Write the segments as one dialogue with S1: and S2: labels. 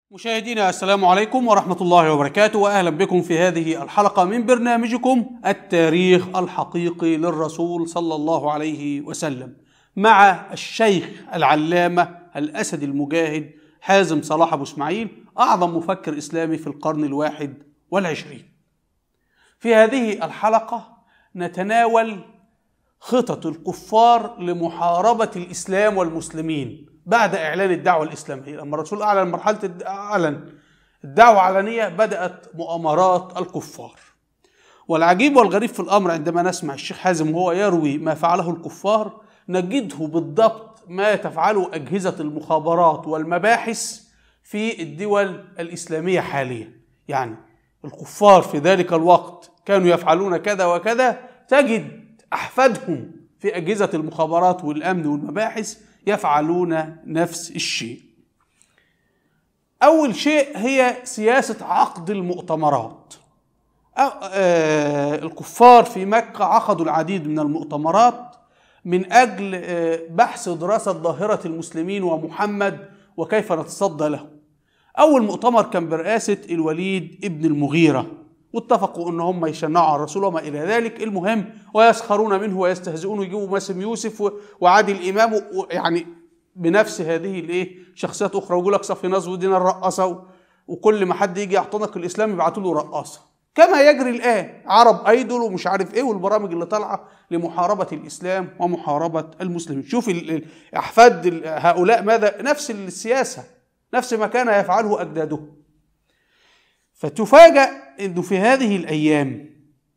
S1: مشاهدينا السلام عليكم ورحمة الله وبركاته وأهلا بكم في هذه الحلقة من برنامجكم التاريخ الحقيقي للرسول صلى الله عليه وسلم مع الشيخ العلامة الأسد المجاهد حازم صلاح أبو إسماعيل أعظم مفكر إسلامي في القرن الواحد والعشرين في هذه الحلقة نتناول خطط الكفار لمحاربة الإسلام والمسلمين بعد إعلان الدعوة الإسلامية لما الرسول أعلن مرحلة الد- أعلن الدعوة علنية بدأت مؤامرات الكفار والعجيب والغريب في الأمر عندما نسمع الشيخ حازم وهو يروي ما فعله الكفار نجده بالضبط ما تفعله أجهزة المخابرات والمباحث في الدول الإسلامية حاليا يعني الكفار في ذلك الوقت كانوا يفعلون كذا وكذا تجد أحفادهم في أجهزة المخابرات والأمن والمباحث يفعلون نفس الشيء أول شيء هي سياسة عقد المؤتمرات أ- آه، الكفار في مكة عقدوا العديد من المؤتمرات من أجل آه، بحث ودراسة ظاهرة المسلمين ومحمد وكيف نتصدى له أول مؤتمر كان برئاسة الوليد ابن المغيرة واتفقوا ان هم يشنعوا على الرسول وما الى ذلك المهم ويسخرون منه ويستهزئون ويجيبوا ماسم يوسف و- وعادل امام و- و- يعني بنفس هذه الايه شخصيات اخرى ويقول لك صفي ناس ودينا الرقاصه و- وكل ما حد يجي يعتنق الاسلام يبعتوا له رقاصه كما يجري الان عرب ايدول ومش عارف ايه والبرامج اللي طالعه لمحاربه الاسلام ومحاربه المسلمين شوف ال- ال- احفاد ال- هؤلاء ماذا نفس السياسه نفس ما كان يفعله اجدادهم فتفاجأ انه في هذه الايام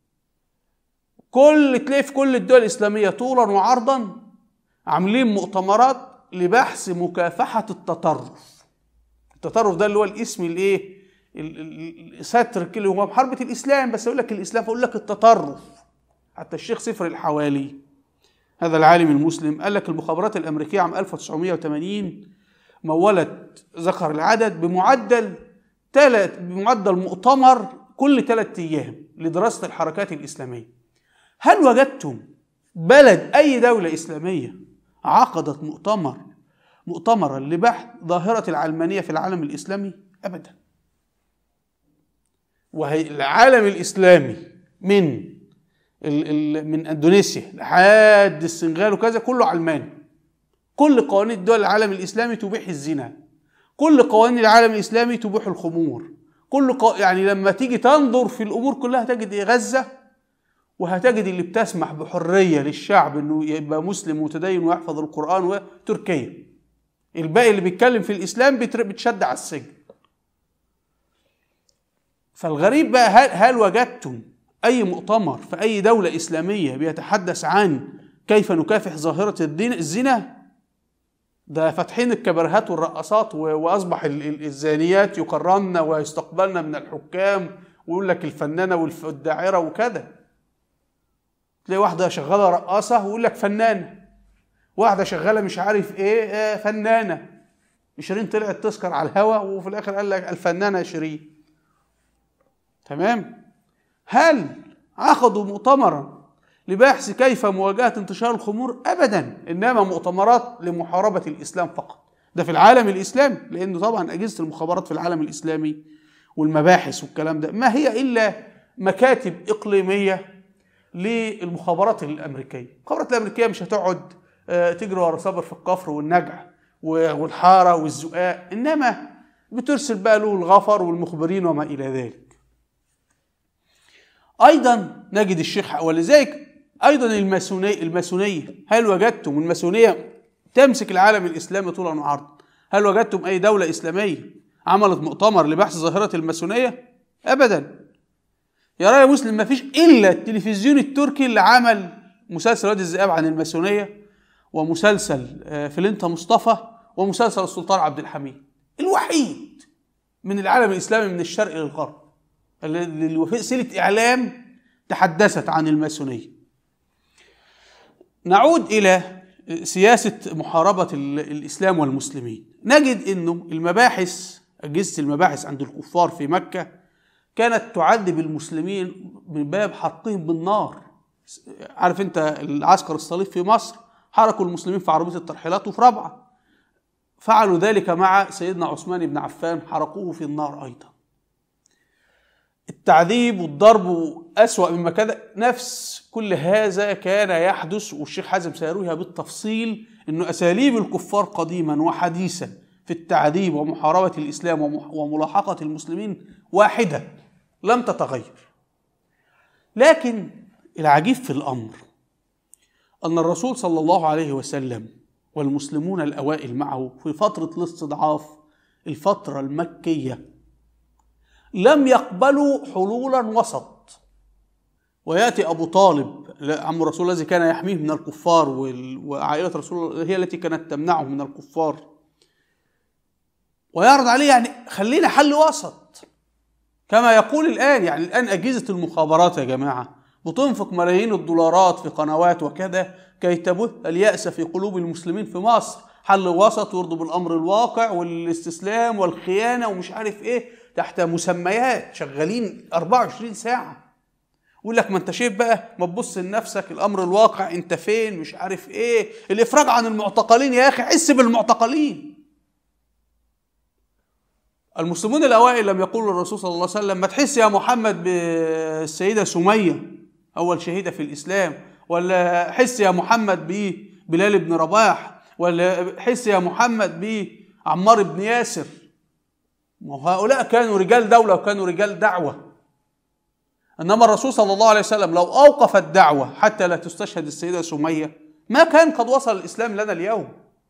S1: كل تلاقي في كل الدول الاسلاميه طولا وعرضا عاملين مؤتمرات لبحث مكافحه التطرف التطرف ده اللي هو الاسم الايه ال- ال- ال- ستر كده هو محاربه الاسلام بس يقول لك الاسلام فيقول لك التطرف حتى الشيخ سفر الحوالي هذا العالم المسلم قال لك المخابرات الامريكيه عام 1980 مولت ذكر العدد بمعدل تلت بمعدل مؤتمر كل ثلاثة أيام لدراسة الحركات الإسلامية هل وجدتم بلد أي دولة إسلامية عقدت مؤتمر مؤتمرا لبحث ظاهرة العلمانية في العالم الإسلامي أبدا وهي العالم الإسلامي من ال ال من اندونيسيا لحد السنغال وكذا كله علماني كل قوانين دول العالم الاسلامي تبيح الزنا كل قوانين العالم الاسلامي تبيح الخمور كل قو... يعني لما تيجي تنظر في الامور كلها تجد ايه غزه وهتجد اللي بتسمح بحريه للشعب انه يبقى مسلم متدين ويحفظ القران وتركيا الباقي اللي بيتكلم في الاسلام بيتر- بيتشد على السجن فالغريب بقى هل, هل وجدتم اي مؤتمر في اي دوله اسلاميه بيتحدث عن كيف نكافح ظاهره الدين الزنا ده فاتحين الكبرهات والرقصات و- واصبح ال- ال- الزانيات يكرمن ويستقبلن من الحكام ويقول لك الفنانه والف- والداعره وكذا تلاقي واحده شغاله رقاصه ويقول لك فنانه واحده شغاله مش عارف ايه آه، فنانه شيرين طلعت تسكر على الهوا وفي الاخر قال لك الفنانه شيرين تمام هل عقدوا مؤتمرا لبحث كيف مواجهة انتشار الخمور أبدا إنما مؤتمرات لمحاربة الإسلام فقط ده في العالم الإسلامي لأنه طبعا أجهزة المخابرات في العالم الإسلامي والمباحث والكلام ده ما هي إلا مكاتب إقليمية للمخابرات الأمريكية المخابرات الأمريكية مش هتقعد آه، تجري ورا صبر في الكفر والنجع و- والحارة والزقاق إنما بترسل بقى له الغفر والمخبرين وما إلى ذلك ايضا نجد الشيخ ولذلك ايضا الماسونيه الماسونيه هل وجدتم الماسونيه تمسك العالم الاسلامي طولا وعرضا هل وجدتم اي دوله اسلاميه عملت مؤتمر لبحث ظاهره الماسونيه ابدا يا راي مسلم ما فيش الا التلفزيون التركي اللي عمل مسلسل وادي الذئاب عن الماسونيه ومسلسل آه، فلنتا مصطفى ومسلسل السلطان عبد الحميد الوحيد من العالم الاسلامي من الشرق للغرب اللي وسيله اعلام تحدثت عن الماسونيه نعود الى سياسه محاربه ال- الاسلام والمسلمين نجد انه المباحث اجهزه المباحث عند الكفار في مكه كانت تعذب المسلمين من باب حرقهم بالنار عارف انت العسكر الصليب في مصر حرقوا المسلمين في عربيه الترحيلات وفي رابعه فعلوا ذلك مع سيدنا عثمان بن عفان حرقوه في النار أيضا التعذيب والضرب أسوأ مما كان نفس كل هذا كان يحدث والشيخ حازم سيرويها بالتفصيل أنه أساليب الكفار قديما وحديثا في التعذيب ومحاربة الإسلام وملاحقة المسلمين واحدة لم تتغير لكن العجيب في الأمر أن الرسول صلى الله عليه وسلم والمسلمون الأوائل معه في فترة الاستضعاف الفترة المكية لم يقبلوا حلولا وسط وياتي ابو طالب عم الرسول الذي كان يحميه من الكفار وعائله رسول الله هي التي كانت تمنعه من الكفار ويعرض عليه يعني خلينا حل وسط كما يقول الان يعني الان اجهزه المخابرات يا جماعه بتنفق ملايين الدولارات في قنوات وكذا كي تبث اليأس في قلوب المسلمين في مصر حل وسط يرضوا بالامر الواقع والاستسلام والخيانه ومش عارف ايه تحت مسميات شغالين 24 ساعة يقول لك ما انت شايف بقى ما تبص لنفسك الامر الواقع انت فين مش عارف ايه الافراج عن المعتقلين يا اخي حس بالمعتقلين المسلمون الاوائل لم يقولوا للرسول صلى الله عليه وسلم ما تحس يا محمد بالسيده سميه اول شهيده في الاسلام ولا حس يا محمد ببلال بن رباح ولا حس يا محمد بعمار بن ياسر وهؤلاء كانوا رجال دولة وكانوا رجال دعوة إنما الرسول صلى الله عليه وسلم لو أوقف الدعوة حتى لا تستشهد السيدة سمية ما كان قد وصل الإسلام لنا اليوم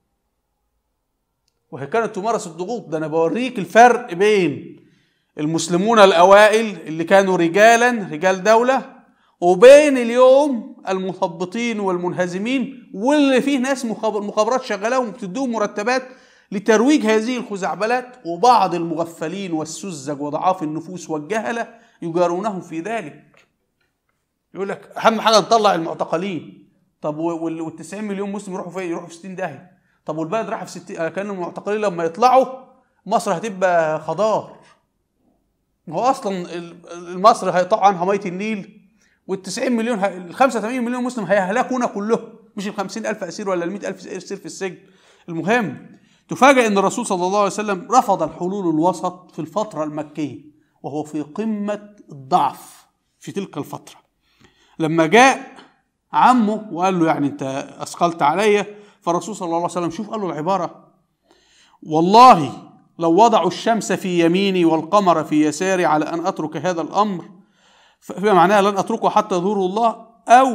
S1: وهي كانت تمارس الضغوط ده أنا بوريك الفرق بين المسلمون الأوائل اللي كانوا رجالا رجال دولة وبين اليوم المثبطين والمنهزمين واللي فيه ناس مخابرات شغالة وبتدوهم مرتبات لترويج هذه الخزعبلات وبعض المغفلين والسذج وضعاف النفوس والجهلة يجارونهم في ذلك يقول لك أهم حاجة نطلع المعتقلين طب وال 90 مليون مسلم يروحوا فين؟ يروحوا في 60 داهية طب والبلد راح في 60 كان المعتقلين لما يطلعوا مصر هتبقى خضار هو اصلا مصر هيقطعوا عنها ميه النيل وال 90 مليون ال 85 مليون مسلم هيهلكونا كلهم مش ال 50 الف اسير ولا ال 100 الف اسير في السجن المهم تفاجأ أن الرسول صلى الله عليه وسلم رفض الحلول الوسط في الفترة المكية وهو في قمة الضعف في تلك الفترة لما جاء عمه وقال له يعني أنت أثقلت عليا فالرسول صلى الله عليه وسلم شوف قال له العبارة والله لو وضعوا الشمس في يميني والقمر في يساري على أن أترك هذا الأمر فما معناها لن أتركه حتى يظهر الله أو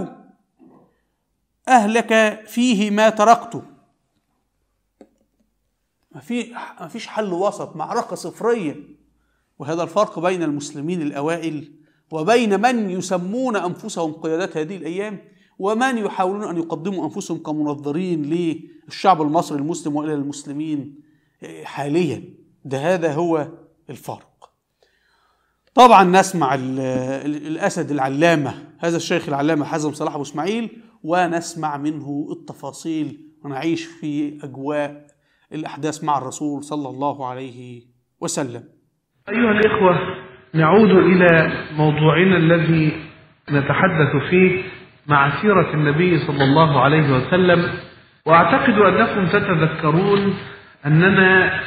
S1: أهلك فيه ما تركته ما في ما فيش حل وسط معركة صفرية وهذا الفرق بين المسلمين الأوائل وبين من يسمون أنفسهم قيادات هذه الأيام ومن يحاولون أن يقدموا أنفسهم كمنظرين للشعب المصري المسلم وإلى المسلمين حاليا ده هذا هو الفرق طبعا نسمع الأسد العلامة هذا الشيخ العلامة حزم صلاح أبو إسماعيل ونسمع منه التفاصيل ونعيش في أجواء الأحداث مع الرسول صلى الله عليه وسلم
S2: أيها الإخوة نعود إلى موضوعنا الذي نتحدث فيه مع سيرة النبي صلى الله عليه وسلم وأعتقد أنكم تتذكرون أننا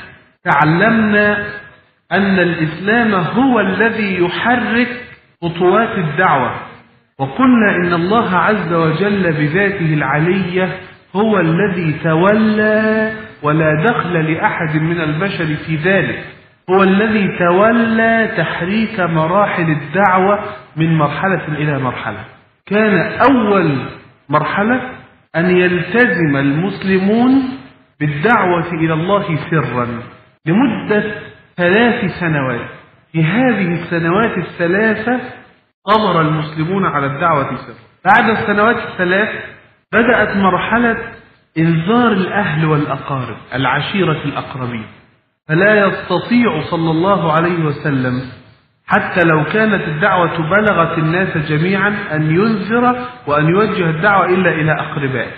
S2: تعلمنا أن الإسلام هو الذي يحرك خطوات الدعوة وقلنا إن الله عز وجل بذاته العلية هو الذي تولى ولا دخل لأحد من البشر في ذلك هو الذي تولى تحريك مراحل الدعوة من مرحلة إلى مرحلة كان أول مرحلة أن يلتزم المسلمون بالدعوة إلى الله سرا لمدة ثلاث سنوات في هذه السنوات الثلاثة أمر المسلمون على الدعوة سرا بعد السنوات الثلاث بدأت مرحلة إنذار الأهل والأقارب العشيرة الأقربين فلا يستطيع صلى الله عليه وسلم حتى لو كانت الدعوة بلغت الناس جميعا أن ينذر وأن يوجه الدعوة إلا إلى أقربائه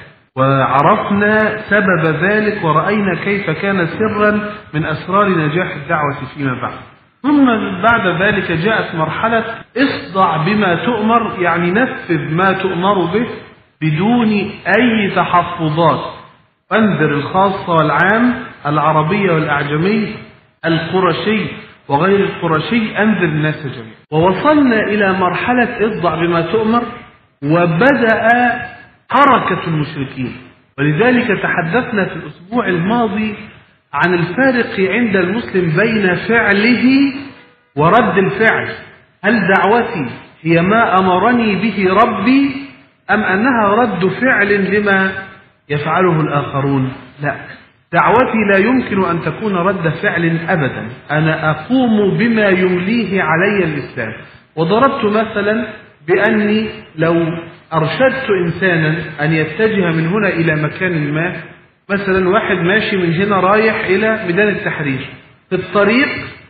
S2: وعرفنا سبب ذلك ورأينا كيف كان سرا من أسرار نجاح الدعوة فيما بعد ثم بعد ذلك جاءت مرحلة اصدع بما تؤمر يعني نفذ ما تؤمر به بدون أي تحفظات أنذر الخاص والعام العربي والأعجمي القرشي وغير القرشي أنذر الناس جميعا ووصلنا إلى مرحلة اضع بما تؤمر وبدأ حركة المشركين ولذلك تحدثنا في الأسبوع الماضي عن الفارق عند المسلم بين فعله ورد الفعل هل دعوتي هي ما أمرني به ربي أم أنها رد فعل لما يفعله الآخرون لا دعوتي لا يمكن أن تكون رد فعل أبدا أنا أقوم بما يمليه علي الإسلام وضربت مثلا بأني لو أرشدت إنسانا أن يتجه من هنا إلى مكان ما مثلا واحد ماشي من هنا رايح إلى ميدان التحرير في الطريق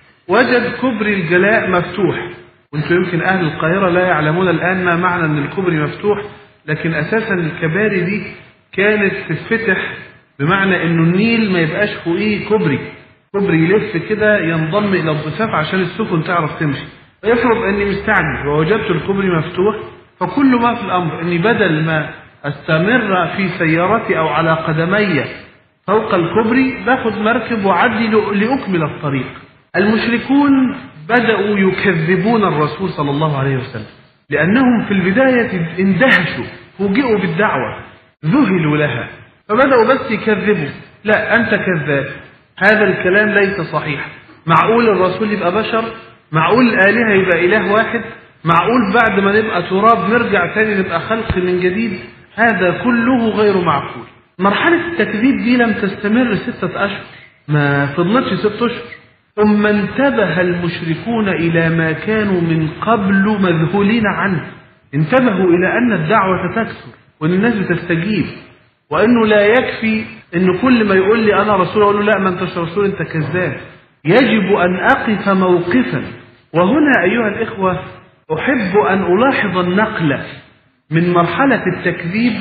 S2: وجد كبري الجلاء مفتوح وانتم يمكن أهل القاهرة لا يعلمون الآن ما معنى أن الكوبري مفتوح لكن أساسا الكباري دي كانت تتفتح بمعنى أنه النيل ما يبقاش فوقيه كوبري كوبري يلف كده ينضم إلى الضفاف عشان السفن تعرف تمشي افرض أني مستعجل ووجدت الكوبري مفتوح فكل ما في الأمر أني بدل ما أستمر في سيارتي أو على قدمي فوق الكوبري باخد مركب وعدي لأكمل الطريق المشركون بدأوا يكذبون الرسول صلى الله عليه وسلم لأنهم في البداية اندهشوا فوجئوا بالدعوة ذهلوا لها فبدأوا بس يكذبوا لا أنت كذاب هذا الكلام ليس صحيح معقول الرسول يبقى بشر معقول الآلهة يبقى إله واحد معقول بعد ما نبقى تراب نرجع تاني نبقى خلق من جديد هذا كله غير معقول مرحلة التكذيب دي لم تستمر ستة أشهر ما فضلتش ست أشهر ثم انتبه المشركون إلى ما كانوا من قبل مذهولين عنه انتبهوا إلى أن الدعوة تكثر وأن الناس بتستجيب وأنه لا يكفي أن كل ما يقول لي أنا رسول أقول له لا ما أنتش رسول أنت كذاب يجب أن أقف موقفا وهنا أيها الإخوة أحب أن ألاحظ النقلة من مرحلة التكذيب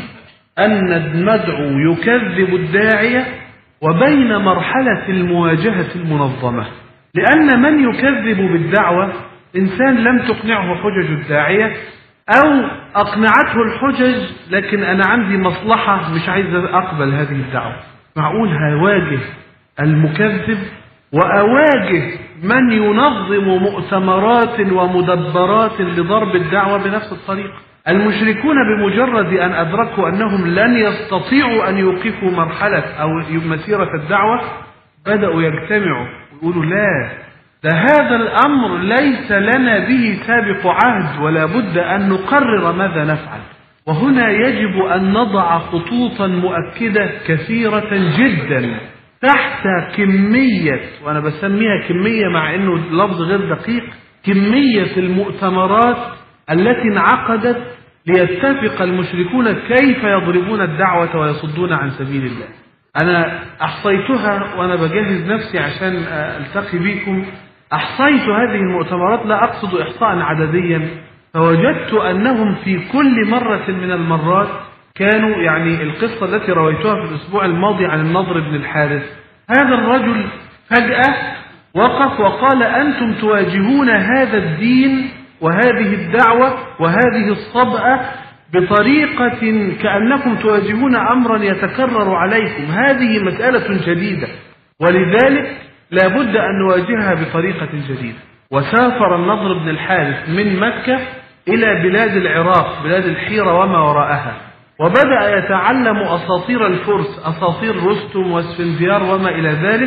S2: أن المدعو يكذب الداعية وبين مرحلة المواجهة المنظمة لأن من يكذب بالدعوة إنسان لم تقنعه حجج الداعية أو أقنعته الحجج لكن أنا عندي مصلحة مش عايز أقبل هذه الدعوة معقول هواجه المكذب وأواجه من ينظم مؤتمرات ومدبرات لضرب الدعوة بنفس الطريقة المشركون بمجرد أن أدركوا أنهم لن يستطيعوا أن يوقفوا مرحلة أو مسيرة الدعوة بدأوا يجتمعوا ويقولوا لا ده هذا الأمر ليس لنا به سابق عهد ولا بد أن نقرر ماذا نفعل وهنا يجب أن نضع خطوطا مؤكدة كثيرة جدا تحت كمية وأنا بسميها كمية مع أنه لفظ غير دقيق كمية المؤتمرات التي انعقدت ليتفق المشركون كيف يضربون الدعوة ويصدون عن سبيل الله أنا أحصيتها وأنا بجهز نفسي عشان ألتقي بكم أحصيت هذه المؤتمرات لا أقصد إحصاء عدديا فوجدت أنهم في كل مرة من المرات كانوا يعني القصة التي رويتها في الأسبوع الماضي عن النضر بن الحارث هذا الرجل فجأة وقف وقال أنتم تواجهون هذا الدين وهذه الدعوة وهذه الصبأة بطريقة كأنكم تواجهون أمرا يتكرر عليكم هذه مسألة جديدة ولذلك لا بد أن نواجهها بطريقة جديدة وسافر النضر بن الحارث من مكة إلى بلاد العراق بلاد الحيرة وما وراءها وبدأ يتعلم أساطير الفرس أساطير رستم واسفنزيار وما إلى ذلك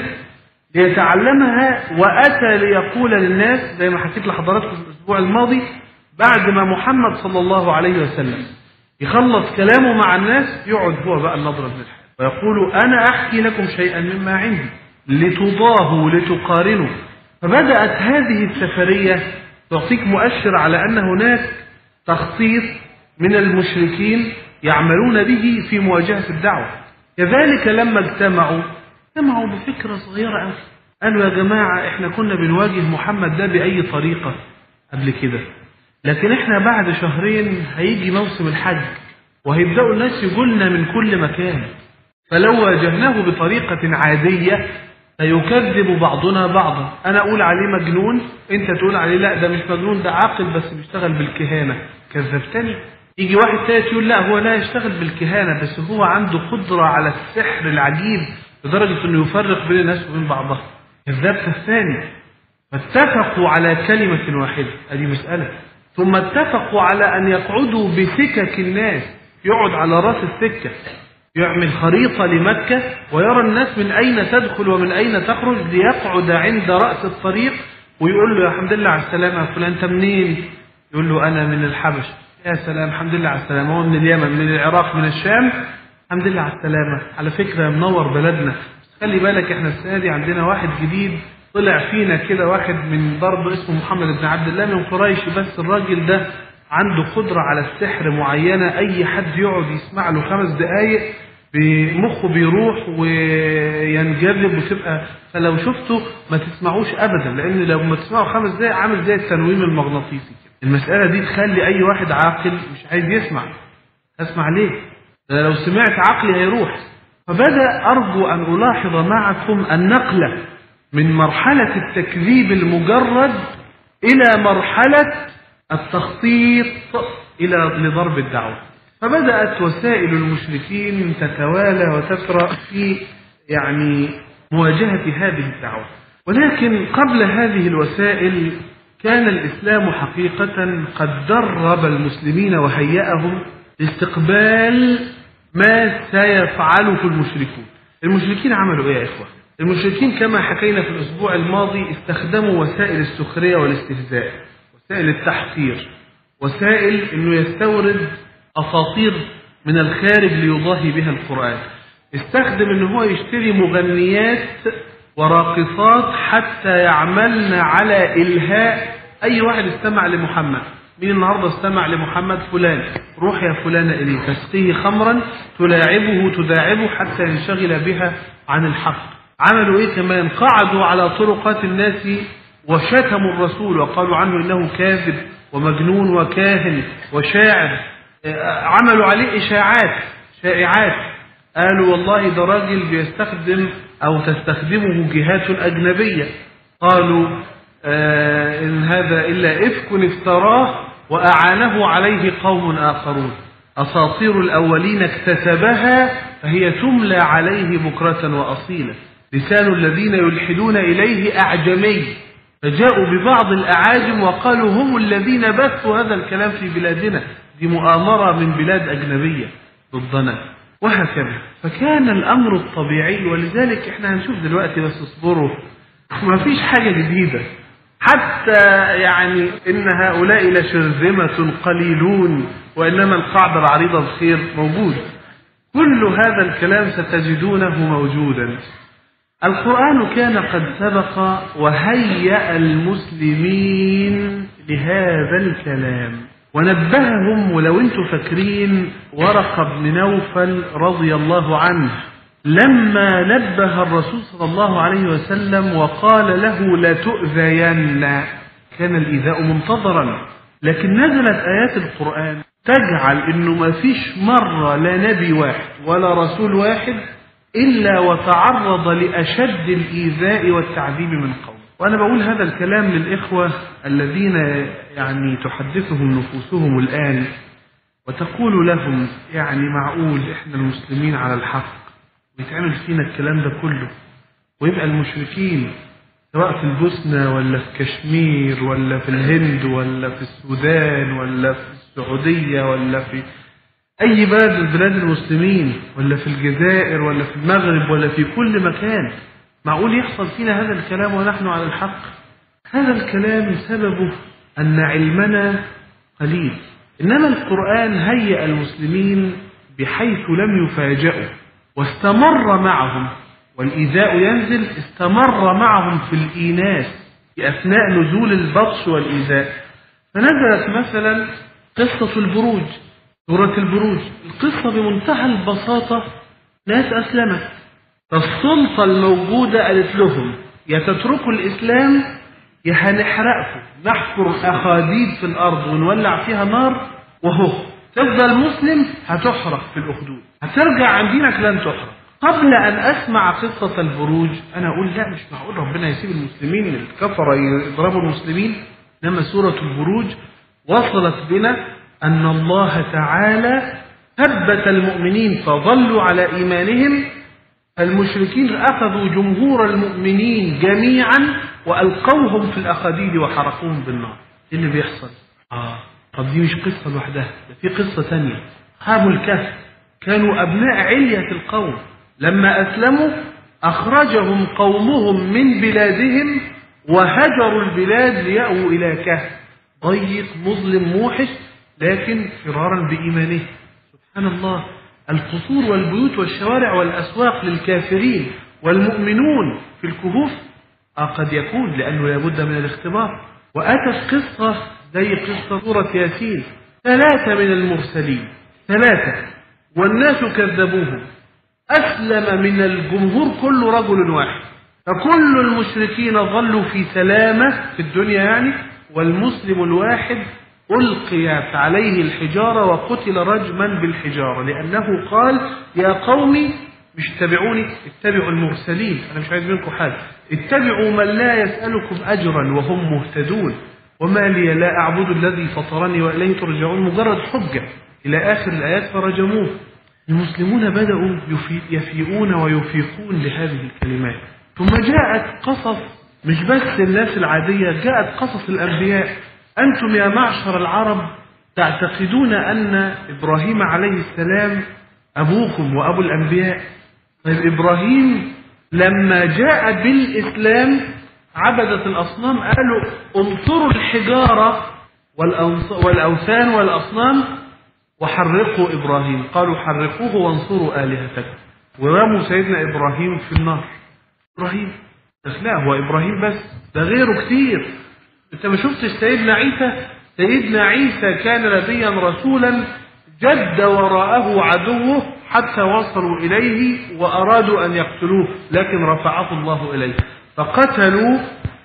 S2: ليتعلمها وأتى ليقول للناس زي ما حكيت لحضراتكم في الأسبوع الماضي بعد ما محمد صلى الله عليه وسلم يخلص كلامه مع الناس يقعد هو بقى النضر بن الحارث ويقول أنا أحكي لكم شيئا مما عندي لتضاهوا لتقارنوا فبدأت هذه السفرية تعطيك مؤشر على أن هناك تخطيط من المشركين يعملون به في مواجهة الدعوة كذلك لما اجتمعوا اجتمعوا بفكرة صغيرة أوي قالوا يا جماعة احنا كنا بنواجه محمد ده بأي طريقة قبل كده لكن احنا بعد شهرين هيجي موسم الحج وهيبدأوا الناس يقولنا من كل مكان فلو واجهناه بطريقة عادية سيكذب بعضنا بعضا انا اقول عليه مجنون انت تقول عليه لا ده مش مجنون ده عاقل بس بيشتغل بالكهانة كذبتني يجي واحد تاني يقول لا هو لا يشتغل بالكهانة بس هو عنده قدرة على السحر العجيب لدرجة أنه يفرق بين الناس وبين بعضها كذاب كالثاني فاتفقوا على كلمة واحدة هذه مسألة ثم اتفقوا على أن يقعدوا بسكك الناس يقعد على رأس السكة يعمل خريطة لمكة ويرى الناس من أين تدخل ومن أين تخرج ليقعد عند رأس الطريق ويقول له يا حمد لله على السلامة يا فلان أنت منين؟ يقول له أنا من الحبش يا سلام الحمد لله على السلامة هو من اليمن من العراق من الشام الحمد لله على السلامة على فكرة منور بلدنا بس خلي بالك احنا السنة دي عندنا واحد جديد طلع فينا كده واحد من ضرب اسمه محمد بن عبد الله من قريش بس الراجل ده عنده قدرة على السحر معينة أي حد يقعد يسمع له خمس دقايق مخه بيروح وينجذب وتبقى فلو شفته ما تسمعوش أبدا لأن لو ما تسمعوا خمس دقايق عامل زي التنويم المغناطيسي المسألة دي تخلي أي واحد عاقل مش عايز يسمع أسمع ليه؟ لو سمعت عقلي هيروح فبدأ أرجو أن ألاحظ معكم النقلة من مرحلة التكذيب المجرد إلى مرحلة التخطيط إلى لضرب الدعوة فبدأت وسائل المشركين تتوالى وتترى في يعني مواجهة هذه الدعوة ولكن قبل هذه الوسائل كان الإسلام حقيقة قد درب المسلمين وهيأهم لاستقبال ما سيفعله المشركون المشركين عملوا ايه يا اخوه المشركين كما حكينا في الاسبوع الماضي استخدموا وسائل السخريه والاستهزاء وسائل التحقير وسائل انه يستورد اساطير من الخارج ليضاهي بها القران استخدم ان هو يشتري مغنيات وراقصات حتى يعملن على الهاء اي واحد استمع لمحمد مين النهارده استمع لمحمد فلان روح يا فلان إليه تسقيه خمرا تلاعبه تداعبه حتى ينشغل بها عن الحق عملوا ايه كمان قعدوا على طرقات الناس وشتموا الرسول وقالوا عنه انه كاذب ومجنون وكاهن وشاعر عملوا عليه اشاعات شائعات قالوا والله ده راجل بيستخدم او تستخدمه جهات اجنبيه قالوا آه إن هذا إلا إفك افتراه وأعانه عليه قوم آخرون أساطير الأولين اكتسبها فهي تملى عليه بكرة وأصيلا لسان الذين يلحدون إليه أعجمي فجاءوا ببعض الأعاجم وقالوا هم الذين بثوا هذا الكلام في بلادنا دي مؤامرة من بلاد أجنبية ضدنا وهكذا فكان الأمر الطبيعي ولذلك احنا هنشوف دلوقتي بس اصبروا ما فيش حاجة جديدة حتى يعني إن هؤلاء لشرذمة قليلون وإنما القاعدة العريضة الخير موجود كل هذا الكلام ستجدونه موجودا القرآن كان قد سبق وهيأ المسلمين لهذا الكلام ونبههم ولو انتم فاكرين ورقة بن نوفل رضي الله عنه لما نبه الرسول صلى الله عليه وسلم وقال له لا تؤذين كان الإيذاء منتظرا لكن نزلت آيات القرآن تجعل انه ما فيش مرة لا نبي واحد ولا رسول واحد إلا وتعرض لأشد الإيذاء والتعذيب من قوم وأنا بقول هذا الكلام للإخوة الذين يعني تحدثهم نفوسهم الآن وتقول لهم يعني معقول إحنا المسلمين على الحق ويتعمل فينا الكلام ده كله ويبقى المشركين سواء في البوسنة ولا في كشمير ولا في الهند ولا في السودان ولا في السعودية ولا في أي بلد من بلاد المسلمين ولا في الجزائر ولا في المغرب ولا في كل مكان معقول يحصل فينا هذا الكلام ونحن على الحق هذا الكلام سببه أن علمنا قليل إنما القرآن هيأ المسلمين بحيث لم يفاجئوا واستمر معهم والإيذاء ينزل استمر معهم في الإيناس في أثناء نزول البطش والإيذاء فنزلت مثلا قصة البروج سورة البروج القصة بمنتهى البساطة ناس أسلمت فالسلطة الموجودة قالت لهم يا تتركوا الإسلام يا هنحرقكم نحفر أخاديد في الأرض ونولع فيها نار وهو تفضل مسلم هتحرق في الأخدود هترجع عن دينك لن تحرق قبل أن أسمع قصة البروج أنا أقول لا مش معقول ربنا يسيب المسلمين الكفرة يضربوا المسلمين إنما سورة البروج وصلت بنا أن الله تعالى ثبت المؤمنين فظلوا على إيمانهم فالمشركين أخذوا جمهور المؤمنين جميعا وألقوهم في الأخاديد وحرقوهم بالنار إيه اللي بيحصل؟ آه طب دي مش قصة لوحدها ده في قصة تانية أصحاب الكهف كانوا أبناء علية القوم لما أسلموا أخرجهم قومهم من بلادهم وهجروا البلاد ليأووا إلى كهف ضيق مظلم موحش لكن فرارا بإيمانه سبحان الله القصور والبيوت والشوارع والأسواق للكافرين والمؤمنون في الكهوف آه قد يكون لأنه لابد من الاختبار وأتت قصة زي قصة سورة ياسين ثلاثة من المرسلين ثلاثة والناس كذبوهم أسلم من الجمهور كل رجل واحد فكل المشركين ظلوا في سلامة في الدنيا يعني والمسلم الواحد ألقي عليه الحجارة وقتل رجما بالحجارة لأنه قال يا قومي مش اتبعوني اتبعوا المرسلين أنا مش عايز منكم حاجة اتبعوا من لا يسألكم أجرا وهم مهتدون وما لي لا أعبد الذي فطرني وإليه ترجعون مجرد حجة إلى آخر الآيات فرجموه المسلمون بدأوا يفيئون ويفيقون لهذه الكلمات ثم جاءت قصص مش بس الناس العادية جاءت قصص الأنبياء أنتم يا معشر العرب تعتقدون أن إبراهيم عليه السلام أبوكم وأبو الأنبياء طيب إبراهيم لما جاء بالإسلام عبدة الأصنام قالوا انصروا الحجارة والأوثان والأصنام وحرقوا إبراهيم قالوا حرقوه وانصروا آلهتكم ورموا سيدنا إبراهيم في النار إبراهيم بس لا هو إبراهيم بس ده غيره كتير أنت ما شفتش سيدنا عيسى سيدنا عيسى كان نبيا رسولا جد وراءه عدوه حتى وصلوا إليه وأرادوا أن يقتلوه لكن رفعه الله إليه فقتلوا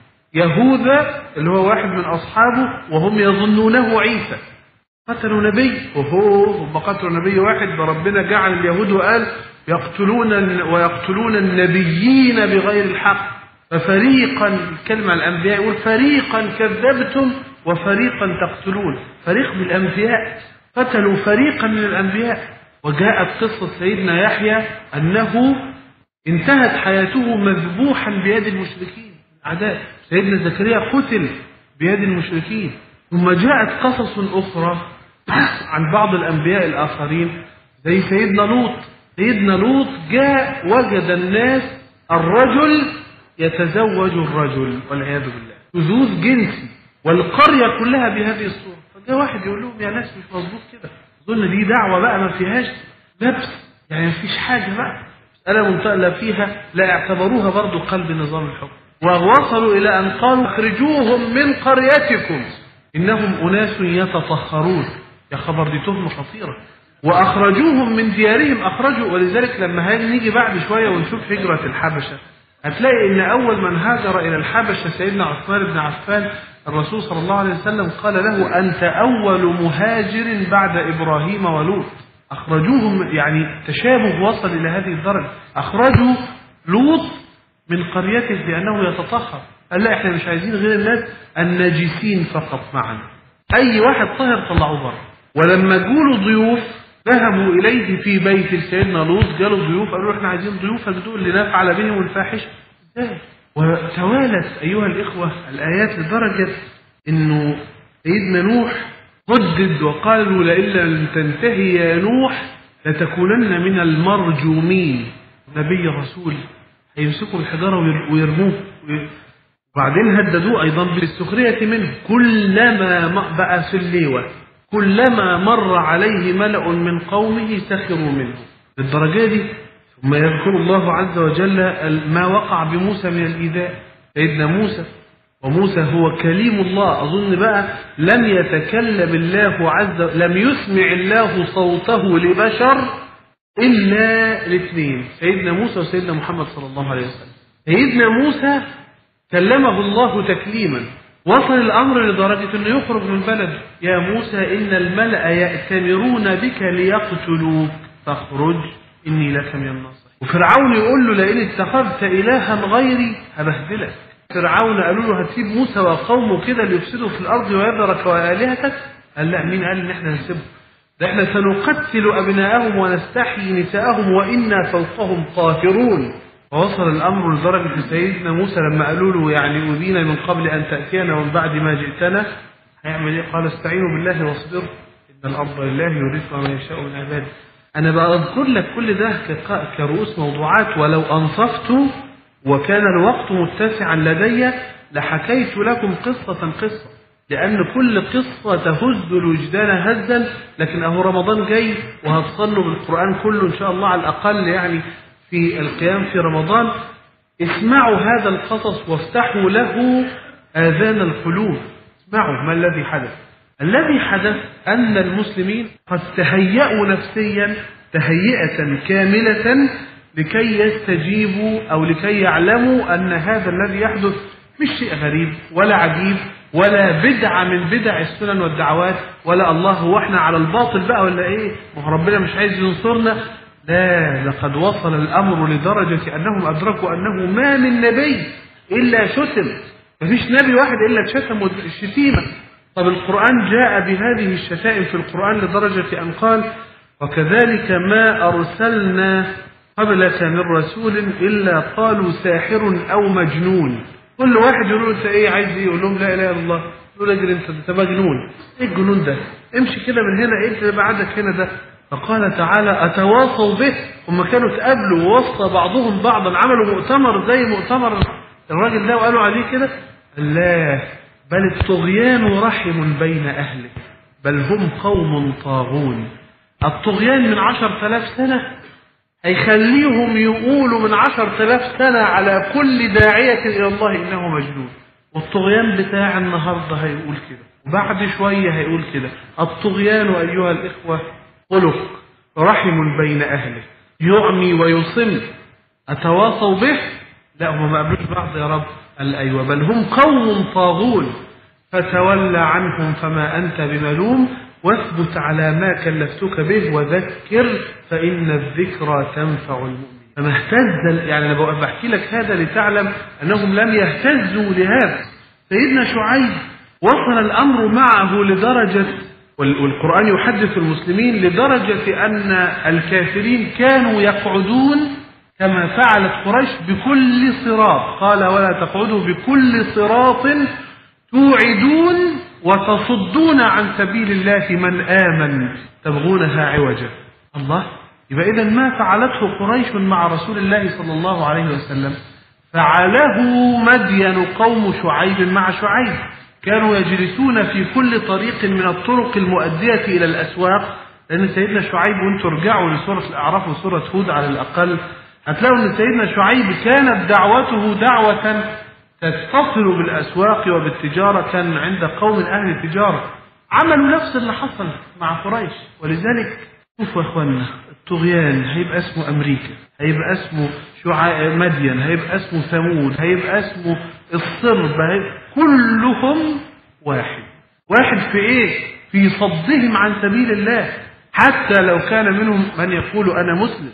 S2: يهوذا اللي هو واحد من أصحابه وهم يظنونه عيسى قتلوا نبي وهو هم قتلوا نبي واحد ربنا جعل اليهود وقال يقتلون ويقتلون النبيين بغير الحق ففريقا الكلمة الأنبياء يقول فريقا كذبتم وفريقا تقتلون فريق من الأنبياء قتلوا فريقا من الأنبياء وجاءت قصة سيدنا يحيى أنه انتهت حياته مذبوحا بيد المشركين الأعداء سيدنا زكريا قتل بيد المشركين ثم جاءت قصص أخرى عن بعض الأنبياء الآخرين زي سيدنا لوط سيدنا لوط جاء وجد الناس الرجل يتزوج الرجل والعياذ بالله شذوذ جنسي والقرية كلها بهذه الصورة فجاء واحد يقول لهم يا ناس مش مظبوط كده أظن دي دعوة بقى ما فيهاش لبس يعني ما فيش حاجة بقى مسألة منطقة فيها لا اعتبروها برضو قلب نظام الحكم ووصلوا إلى أن قالوا اخرجوهم من قريتكم إنهم أناس يتطهرون يا خبر دي تهمة خطيرة وأخرجوهم من ديارهم أخرجوا ولذلك لما نيجي بعد شوية ونشوف هجرة الحبشة هتلاقي إن أول من هاجر إلى الحبشة سيدنا عثمان بن عفان الرسول صلى الله عليه وسلم قال له أنت أول مهاجر بعد إبراهيم ولوط أخرجوهم يعني تشابه وصل إلى هذه الدرجة أخرجوا لوط من قريته لأنه يتطهر قال لا احنا مش عايزين غير الناس النجسين فقط معنا أي واحد طاهر طلعوه بره ولما جولوا ضيوف ذهبوا إليه في بيت سيدنا لوط جالوا ضيوف قالوا احنا عايزين ضيوفك دول لنفعل بهم الفاحشة ازاي وتوالت أيها الإخوة الآيات لدرجة إنه سيدنا نوح هدد وقالوا لئن لم تنتهي يا نوح لتكونن من المرجومين نبي رسول هيمسكوا الحجارة ويرموه وبعدين هددوه أيضا بالسخرية منه كلما بقى في الليوة كلما مر عليه ملأ من قومه سخروا منه للدرجة دي ثم يذكر الله عز وجل ما وقع بموسى من الإيذاء سيدنا موسى وموسى هو كليم الله أظن بقى لم يتكلم الله عز وجل لم يسمع الله صوته لبشر إلا الاثنين سيدنا موسى وسيدنا محمد صلى الله عليه وسلم سيدنا موسى كلمه الله تكليما وصل الأمر لدرجة أنه يخرج من بلد يا موسى إن الملأ يأتمرون بك ليقتلوك فاخرج إني لك من الناصحين وفرعون يقول له لئن اتخذت إلها غيري هبهدلك فرعون قالوا له هتسيب موسى وقومه كده ليفسدوا في الأرض ويذرك وآلهتك قال لا مين قال إن إحنا نسيبه ده احنا سنقتل أبناءهم ونستحيي نساءهم وإنا فوقهم قاهرون ووصل الأمر لدرجة سيدنا موسى لما قالوا له يعني أذينا من قبل أن تأتينا ومن بعد ما جئتنا هيعمل إيه؟ قال استعينوا بالله واصبروا إن الأرض لله يورثها ما يشاء من عباده أنا بأذكر لك كل ده كق- كرؤوس موضوعات ولو أنصفت وكان الوقت متسعا لدي لحكيت لكم قصة قصة لأن كل قصة تهز الوجدان هزا لكن أهو رمضان جاي وهتصلوا بالقرآن كله إن شاء الله على الأقل يعني في القيام في رمضان اسمعوا هذا القصص وافتحوا له آذان القلوب اسمعوا ما الذي حدث الذي حدث أن المسلمين قد تهيأوا نفسيا تهيئة كاملة لكي يستجيبوا أو لكي يعلموا أن هذا الذي يحدث مش شيء غريب ولا عجيب ولا بدعة من بدع السنن والدعوات ولا الله هو احنا على الباطل بقى ولا ايه ما هو ربنا مش عايز ينصرنا لا لقد وصل الأمر لدرجة أنهم أدركوا أنه ما من نبي إلا شتم مفيش نبي واحد إلا اتشتم الشتيمة طب القرآن جاء بهذه الشتائم في القرآن لدرجة أن قال وكذلك ما أرسلنا قبلك من رسول إلا قالوا ساحر أو مجنون كل واحد يقول له انت ايه عايز ايه يقول لهم لا اله الا الله يقول اجري انت انت مجنون ايه الجنون ده امشي كده من هنا ايه اللي بعدك هنا ده فقال تعالى اتواصوا به هم كانوا اتقابلوا ووصى بعضهم بعضا عملوا مؤتمر زي مؤتمر الراجل ده وقالوا عليه كده لا بل الطغيان رحم بين اهله بل هم قوم طاغون الطغيان من عشر ثلاث سنة هيخليهم يقولوا من عشر ثلاث سنة على كل داعية إلى الله إنه مجنون والطغيان بتاع النهاردة هيقول كده وبعد شوية هيقول كده الطغيان أيها الإخوة خلق رحم بين أهله يعمي ويصم أتواصوا به لا هم ما قبلوش بعض يا رب قال أيوة بل هم قوم طاغون فتولى عنهم فما أنت بملوم واثبت على ما كلفتك به وذكر فإن الذكرى تنفع المؤمن فما اهتز يعني أنا بقى بحكي لك هذا لتعلم أنهم لم يهتزوا لهذا سيدنا شعيب وصل الأمر معه لدرجة وال- والقرآن يحدث المسلمين لدرجة أن الكافرين كانوا يقعدون كما فعلت قريش بكل صراط قال ولا تقعدوا بكل صراط توعدون وتصدون عن سبيل الله من آمن تبغونها عوجا الله يبقى إذا ما فعلته قريش مع رسول الله صلى الله عليه وسلم فعله مدين قوم شعيب مع شعيب كانوا يجلسون في كل طريق من الطرق المؤدية إلى الأسواق لأن سيدنا شعيب وانتم ارجعوا لسورة الأعراف وسورة هود على الأقل هتلاقوا أن سيدنا شعيب كانت دعوته دعوة تتصل بالأسواق وبالتجارة كان عند قوم أهل التجارة عملوا نفس اللي حصل مع قريش ولذلك شوفوا يا اخوانا الطغيان هيبقى اسمه امريكا هيبقى اسمه شعاع مدين هيبقى اسمه ثمود هيبقى اسمه الصرب هيبقى كلهم واحد واحد في ايه في صدهم عن سبيل الله حتى لو كان منهم من يقول انا مسلم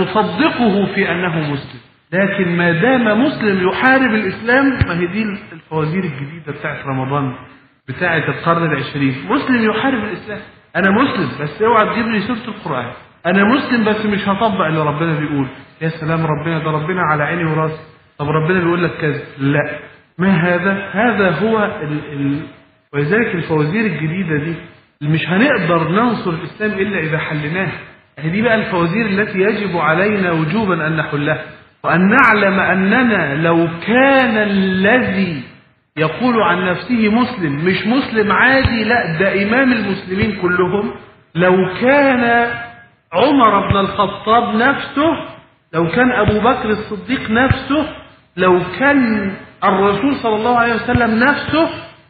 S2: سنصدقه في انه مسلم لكن ما دام مسلم يحارب الاسلام ما هي دي الفوازير الجديده بتاعت رمضان بتاعت القرن العشرين مسلم يحارب الاسلام انا مسلم بس اوعى تجيب لي سوره القران انا مسلم بس مش هطبق اللي ربنا بيقول يا سلام ربنا ده ربنا على عيني وراسي طب ربنا بيقول لك كذا لا ما هذا هذا هو ال... ال... ولذلك الفوازير الجديده دي مش هنقدر ننصر الاسلام الا اذا حلناها هي دي بقى الفوازير التي يجب علينا وجوبا ان نحلها وان نعلم اننا لو كان الذي يقول عن نفسه مسلم مش مسلم عادي لا ده إمام المسلمين كلهم لو كان عمر بن الخطاب نفسه لو كان أبو بكر الصديق نفسه لو كان الرسول صلى الله عليه وسلم نفسه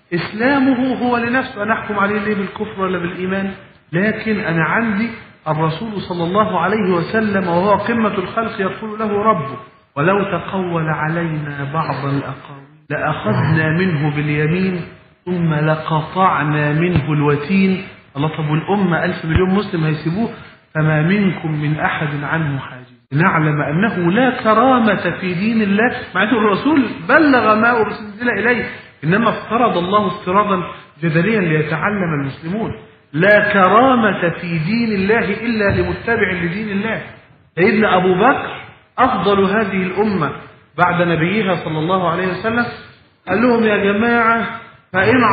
S2: إسلامه هو لنفسه أنا أحكم عليه ليه بالكفر ولا بالإيمان لكن أنا عندي الرسول صلى الله عليه وسلم وهو قمة الخلق يقول له ربه ولو تقول علينا بعض الأقاويل لأخذنا منه باليمين ثم لقطعنا منه الوتين الله طب والأمة ألف مليون مسلم هيسيبوه فما منكم من أحد عنه حاجز نعلم أنه لا كرامة في دين الله مع أنه الرسول بلغ ما أرسل إليه إنما افترض الله افتراضا جدليا ليتعلم المسلمون لا كرامة في دين الله إلا لمتبع لدين الله سيدنا أبو بكر أفضل هذه الأمة بعد نبيها صلى الله عليه وسلم قال لهم يا جماعة فإن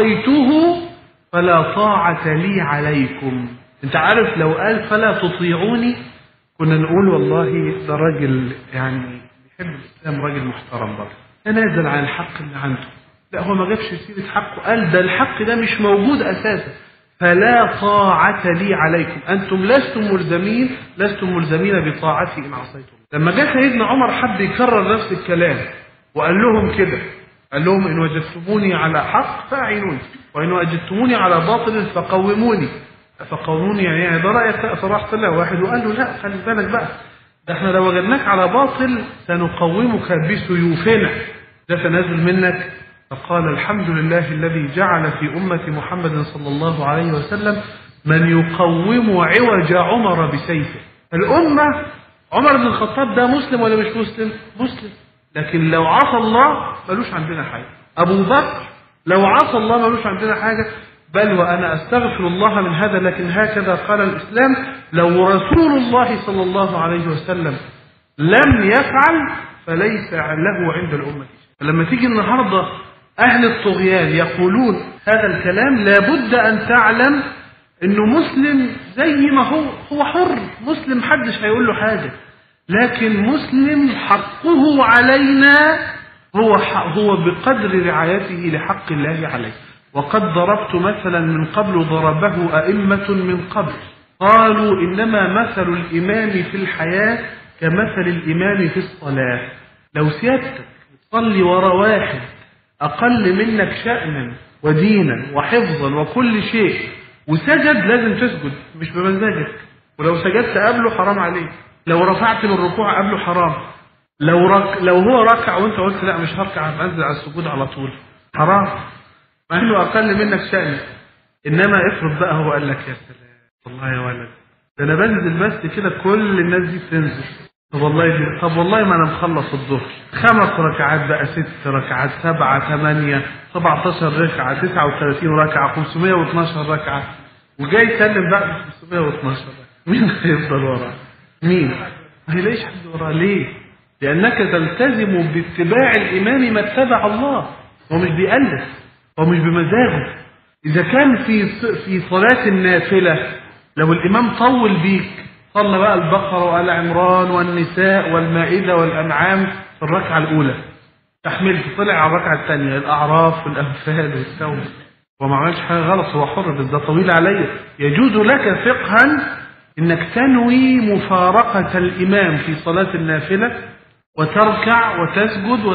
S2: عصيته فلا طاعة لي عليكم انت عارف لو قال فلا تطيعوني كنا نقول والله ده راجل يعني بيحب الإسلام راجل محترم برضه تنازل عن الحق اللي عنده لا هو ما جابش سيرة حقه قال ده الحق ده مش موجود أساسا فلا طاعة لي عليكم أنتم لستم ملزمين لستم ملزمين بطاعتي إن عصيتم لما جاء سيدنا عمر حب يكرر نفس الكلام وقال لهم كده قال لهم إن وجدتموني على حق فأعينوني وإن وجدتموني على باطل فقوموني فقوموني يعني يعني ده رأيك فراح طلع واحد وقال له لا خلي بالك بقى ده احنا لو وجدناك على باطل سنقومك بسيوفنا ده تنازل منك فقال الحمد لله الذي جعل في أمة محمد صلى الله عليه وسلم من يقوم عوج عمر بسيفه الأمة عمر بن الخطاب ده مسلم ولا مش مسلم مسلم لكن لو عصى الله ملوش عندنا حاجة أبو بكر لو عصى الله ملوش عندنا حاجة بل وأنا أستغفر الله من هذا لكن هكذا قال الإسلام لو رسول الله صلى الله عليه وسلم لم يفعل فليس له عند الأمة فلما تيجي النهاردة أهل الطغيان يقولون هذا الكلام لابد أن تعلم أنه مسلم زي ما هو هو حر مسلم محدش هيقول له حاجة لكن مسلم حقه علينا هو هو بقدر رعايته لحق الله عليه وقد ضربت مثلا من قبل ضربه أئمة من قبل قالوا إنما مثل الإمام في الحياة كمثل الإمام في الصلاة لو سيادتك تصلي ورا واحد أقل منك شأنا ودينا وحفظا وكل شيء وسجد لازم تسجد مش بمزاجك ولو سجدت قبله حرام عليك لو رفعت من الركوع قبله حرام لو رك... لو هو ركع وانت قلت لا مش هركع انزل على السجود على طول حرام مع انه اقل منك شأن انما افرض بقى هو قال لك يا سلام والله يا ولد ده انا بنزل بس كده كل الناس دي بتنزل طب والله دي. طب والله ما انا مخلص الظهر خمس ركعات بقى ست ركعات سبعة ثمانية 17 ركعة 39 ركعة 512 ركعة وجاي يسلم بقى 512 ركعة مين هيفضل وراه؟ مين؟ ما هيلاقيش حد وراه ليه؟ لأنك تلتزم باتباع الإمام ما اتبع الله هو مش بيألف هو مش بمزاجه إذا كان في في صلاة النافلة لو الإمام طول بيك صلى بقى البقرة وآل عمران والنساء والمائدة والأنعام في الركعة الأولى تحملت طلع على الركعة الثانية الأعراف والأنفال والتوبة وما عملش حاجة غلط هو حر بس ده طويل عليا يجوز لك فقها انك تنوي مفارقة الإمام في صلاة النافلة وتركع وتسجد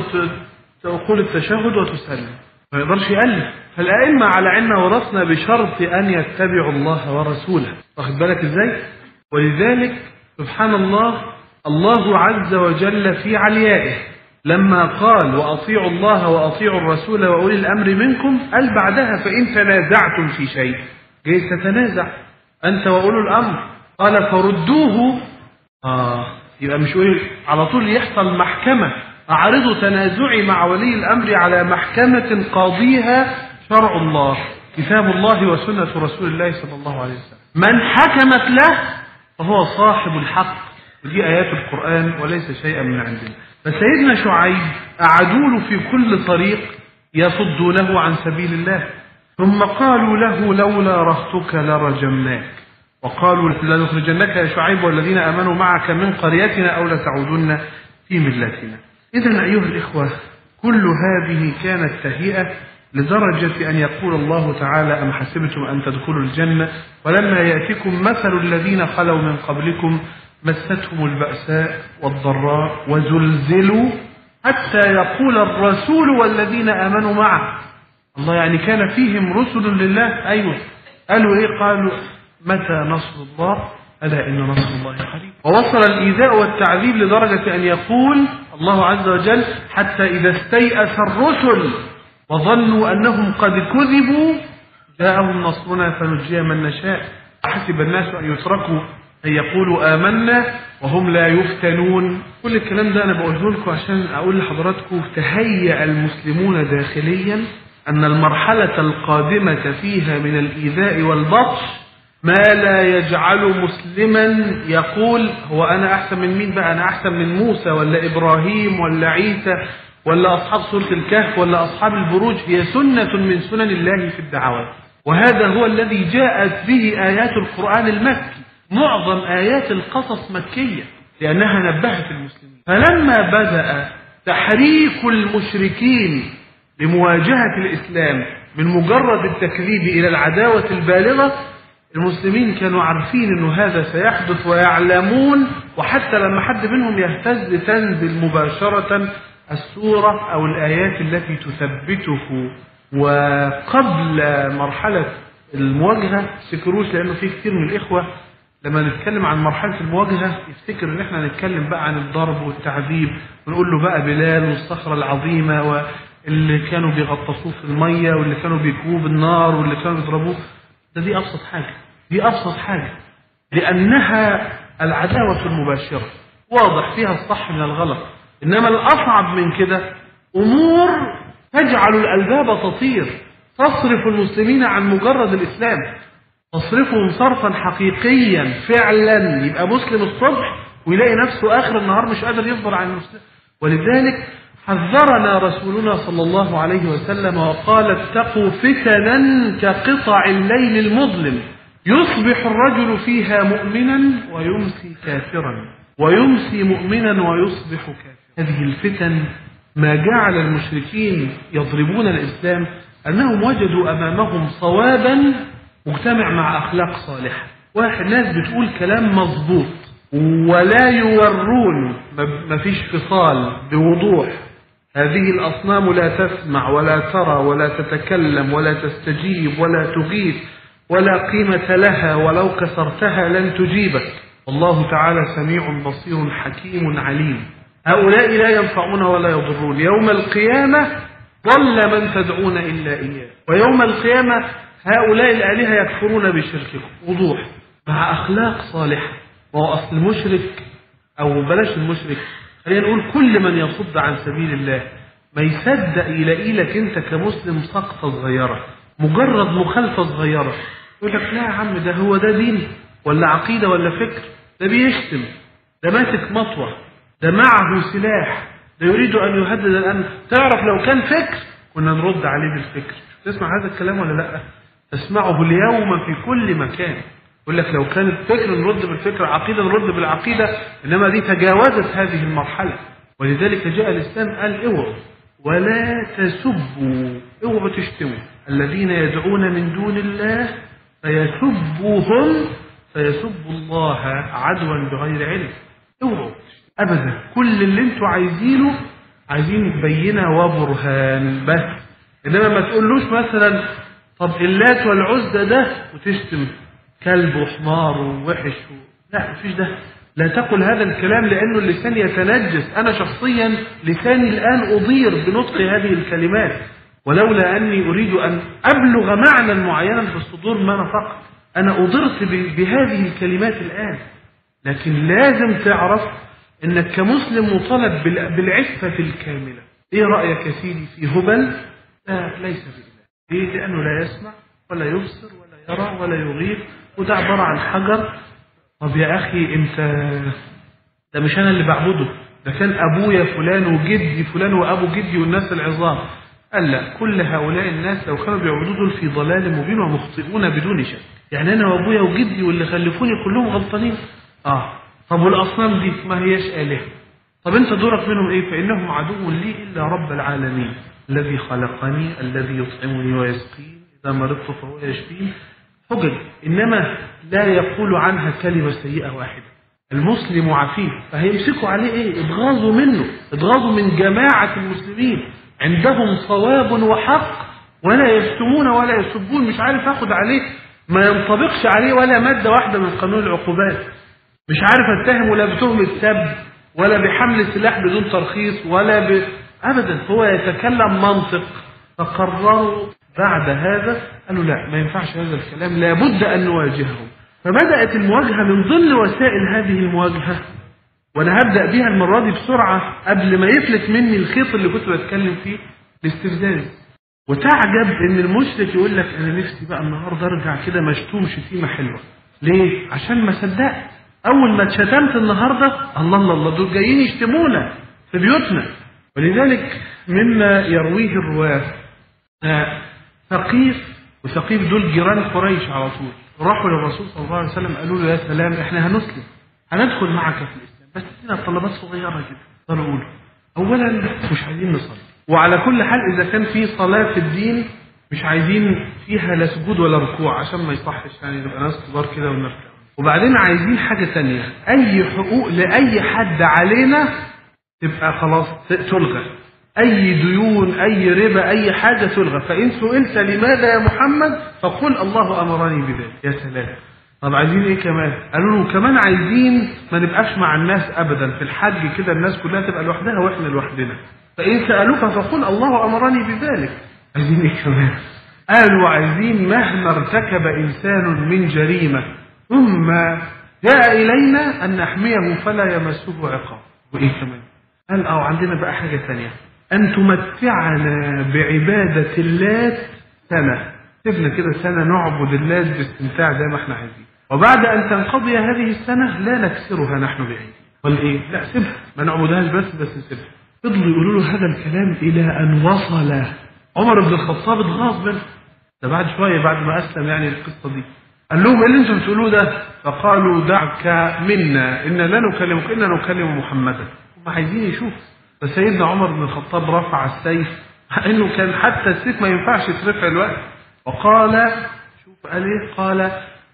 S2: وتقول التشهد وتسلم ما يقدرش يألف فالأئمة على عنا ورثنا بشرط أن يتبعوا الله ورسوله واخد بالك إزاي ولذلك سبحان الله الله عز وجل في عليائه لما قال وأطيعوا الله وأطيعوا الرسول وأولي الأمر منكم قال بعدها فإن تنازعتم في شيء جاي تتنازع أنت وأولو الأمر قال فردوه آه يبقى مش قول على طول يحصل محكمة أعرض تنازعي مع ولي الأمر على محكمة قاضيها شرع الله كتاب الله وسنة رسول الله صلى الله عليه وسلم من حكمت له فهو صاحب الحق ودي آيات القرآن وليس شيئا من عندنا فسيدنا شعيب أعدوا له في كل طريق يصدونه عن سبيل الله ثم قالوا له لولا رهتك لرجمناك وقالوا لنخرجنك يا شعيب والذين امنوا معك من قريتنا او لتعودن في ملتنا. اذا ايها الاخوه كل هذه كانت تهيئه لدرجه ان يقول الله تعالى ام حسبتم ان تدخلوا الجنه ولما ياتكم مثل الذين خلوا من قبلكم مستهم الباساء والضراء وزلزلوا حتى يقول الرسول والذين امنوا معه. الله يعني كان فيهم رسل لله ايوه قالوا ايه قالوا متى نصر الله ألا إن نصر الله قريب ووصل الإيذاء والتعذيب لدرجة أن يقول الله عز وجل حتى إذا استيأس الرسل وظنوا أنهم قد كذبوا جاءهم نصرنا فنجي من نشاء حسب الناس أن يتركوا أن يقولوا آمنا وهم لا يفتنون كل الكلام ده أنا بقوله لكم عشان أقول لحضراتكم تهيأ المسلمون داخليا أن المرحلة القادمة فيها من الإيذاء والبطش ما لا يجعل مسلما يقول هو أنا أحسن من مين بقى أنا أحسن من موسى ولا إبراهيم ولا عيسى ولا أصحاب سورة الكهف ولا أصحاب البروج هي سنة من سنن الله في الدعوات وهذا هو الذي جاءت به آيات القرآن المكي معظم آيات القصص مكية لأنها نبهت المسلمين فلما بدأ تحريك المشركين لمواجهة الإسلام من مجرد التكذيب إلى العداوة البالغة المسلمين كانوا عارفين أنه هذا سيحدث ويعلمون وحتى لما حد منهم يهتز تنزل مباشرة السورة أو الآيات التي تثبته وقبل مرحلة المواجهة تفتكروش لأنه في كثير من الإخوة لما نتكلم عن مرحلة المواجهة يفتكر إن إحنا نتكلم بقى عن الضرب والتعذيب ونقول له بقى بلال والصخرة العظيمة واللي كانوا بيغطسوه في المية واللي كانوا بيكووه بالنار واللي كانوا بيضربوه ده دي أبسط حاجة دي أبسط حاجة لأنها العداوة المباشرة واضح فيها الصح من الغلط إنما الأصعب من كده أمور تجعل الألباب تطير تصرف المسلمين عن مجرد الإسلام تصرفهم صرفا حقيقيا فعلا يبقى مسلم الصبح ويلاقي نفسه آخر النهار مش قادر يصبر عن المسلم ولذلك حذرنا رسولنا صلى الله عليه وسلم وقال اتقوا فتنا كقطع الليل المظلم يصبح الرجل فيها مؤمنا ويمسي كافرا ويمسي مؤمنا ويصبح كافرا هذه الفتن ما جعل المشركين يضربون الإسلام أنهم وجدوا أمامهم صوابا مجتمع مع أخلاق صالحة واحد ناس بتقول كلام مظبوط ولا يورون ما فيش فصال بوضوح هذه الأصنام لا تسمع ولا ترى ولا تتكلم ولا تستجيب ولا تغيث ولا قيمة لها ولو كسرتها لن تجيبك والله تعالى سميع بصير حكيم عليم هؤلاء لا ينفعون ولا يضرون يوم القيامة ضل من تدعون إلا إياه ويوم القيامة هؤلاء الآلهة يكفرون بشرككم وضوح مع أخلاق صالحة وهو أصل المشرك أو بلاش المشرك خلينا نقول كل من يصد عن سبيل الله ما يصدق يلاقي لك أنت كمسلم سقطة صغيرة مجرد مخالفة صغيرة يقول لك لا يا عم ده هو ده دين ولا عقيدة ولا فكر ده بيشتم ده ماسك مطوة ده معه سلاح ده يريد أن يهدد الأمن تعرف لو كان فكر كنا نرد عليه بالفكر تسمع هذا الكلام ولا لا تسمعه اليوم في كل مكان يقول لك لو كان الفكر نرد بالفكر عقيدة نرد بالعقيدة إنما دي تجاوزت هذه المرحلة ولذلك جاء الإسلام قال اوعوا ولا تسبوا اوعوا تشتموا الذين يدعون من دون الله فيسبوهم فيسبوا الله عدوا بغير علم اوعوا ابدا كل اللي انتوا عايزينه عايزين بينه وبرهان بس انما ما تقولوش مثلا طب اللات والعزى ده وتشتم كلب وحمار ووحش و... لا مفيش ده لا تقل هذا الكلام لانه اللسان يتنجس انا شخصيا لساني الان اضير بنطق هذه الكلمات ولولا اني اريد ان ابلغ معنى معينا في الصدور ما نطقت انا اضرت بهذه الكلمات الان لكن لازم تعرف انك كمسلم مطالب بالعفه الكامله ايه رايك يا سيدي في هبل لا ليس باله ليه لانه لا يسمع ولا يبصر ولا يرى ولا يغيث وده عباره عن حجر طب يا اخي انت ده مش انا اللي بعبده ده كان ابويا فلان وجدي فلان وابو جدي والناس العظام قال لا كل هؤلاء الناس لو كانوا بيعبدوا دول في ضلال مبين ومخطئون بدون شك يعني انا وابويا وجدي واللي خلفوني كلهم غلطانين اه طب والاصنام دي ما هياش الهه طب انت دورك منهم ايه فانهم عدو لي الا رب العالمين الذي خلقني الذي يطعمني ويسقيني اذا مرضت فهو يشفيني حجج انما لا يقول عنها كلمه سيئه واحده المسلم عفيف فهيمسكوا عليه ايه اتغاظوا منه اتغاظوا من جماعه المسلمين عندهم صواب وحق ولا يشتمون ولا يسبون مش عارف اخد عليه ما ينطبقش عليه ولا ماده واحده من قانون العقوبات مش عارف اتهمه لا بتهمه سب ولا بحمل سلاح بدون ترخيص ولا ب... ابدا هو يتكلم منطق فقرروا بعد هذا قالوا لا ما ينفعش هذا الكلام لابد ان نواجهه فبدات المواجهه من ضمن وسائل هذه المواجهه وانا هبدا بيها المره دي بسرعه قبل ما يفلت مني الخيط اللي كنت بتكلم فيه الاستفزاز وتعجب ان المشرك يقول لك انا نفسي بقى النهارده ارجع كده مشتوم شتيمه حلوه ليه عشان ما صدقت اول ما اتشتمت النهارده الله الله الله دول جايين يشتمونا في بيوتنا ولذلك مما يرويه الرواه آه، ثقيف وثقيف دول جيران قريش على طول راحوا للرسول صلى الله عليه وسلم قالوا له يا سلام احنا هنسلم هندخل معك في الاسلام بس لنا طلبات صغيره كده قالوا قولوا اولا مش عايزين نصلي وعلى كل حال اذا كان في صلاه في الدين مش عايزين فيها لا سجود ولا ركوع عشان ما يصحش يعني نبقى ناس كبار كده ونركع وبعدين عايزين حاجه ثانيه اي حقوق لاي حد علينا تبقى خلاص تلغى أي ديون أي ربا أي حاجة تلغى فإن سئلت لماذا يا محمد فقل الله أمرني بذلك يا سلام طب عايزين ايه كمان قالوا له كمان عايزين ما نبقاش مع الناس ابدا في الحج كده الناس كلها تبقى لوحدها واحنا لوحدنا فان سالوك فقل الله امرني بذلك عايزين ايه كمان قالوا عايزين مهما ارتكب انسان من جريمه ثم جاء الينا ان نحميه فلا يمسه عقاب وايه كمان قال اه عندنا بقى حاجه ثانيه أن تمتعنا بعبادة اللات سنة سيبنا كده سنة نعبد اللات باستمتاع زي ما احنا عايزين وبعد أن تنقضي هذه السنة لا نكسرها نحن بأيدينا قال إيه؟ لا سيبها ما نعبدهاش بس بس نسيبها فضلوا يقولوا له هذا الكلام إلى أن وصل عمر بن الخطاب اتغاظ منه ده بعد شوية بعد ما أسلم يعني القصة دي قال لهم ايه اللي انتم بتقولوه ده؟ فقالوا دعك منا إنا لا نكلمك إنا نكلم محمدا هم عايزين يشوفوا فسيدنا عمر بن الخطاب رفع السيف مع انه كان حتى السيف ما ينفعش يترفع الوقت وقال شوف قال ايه قال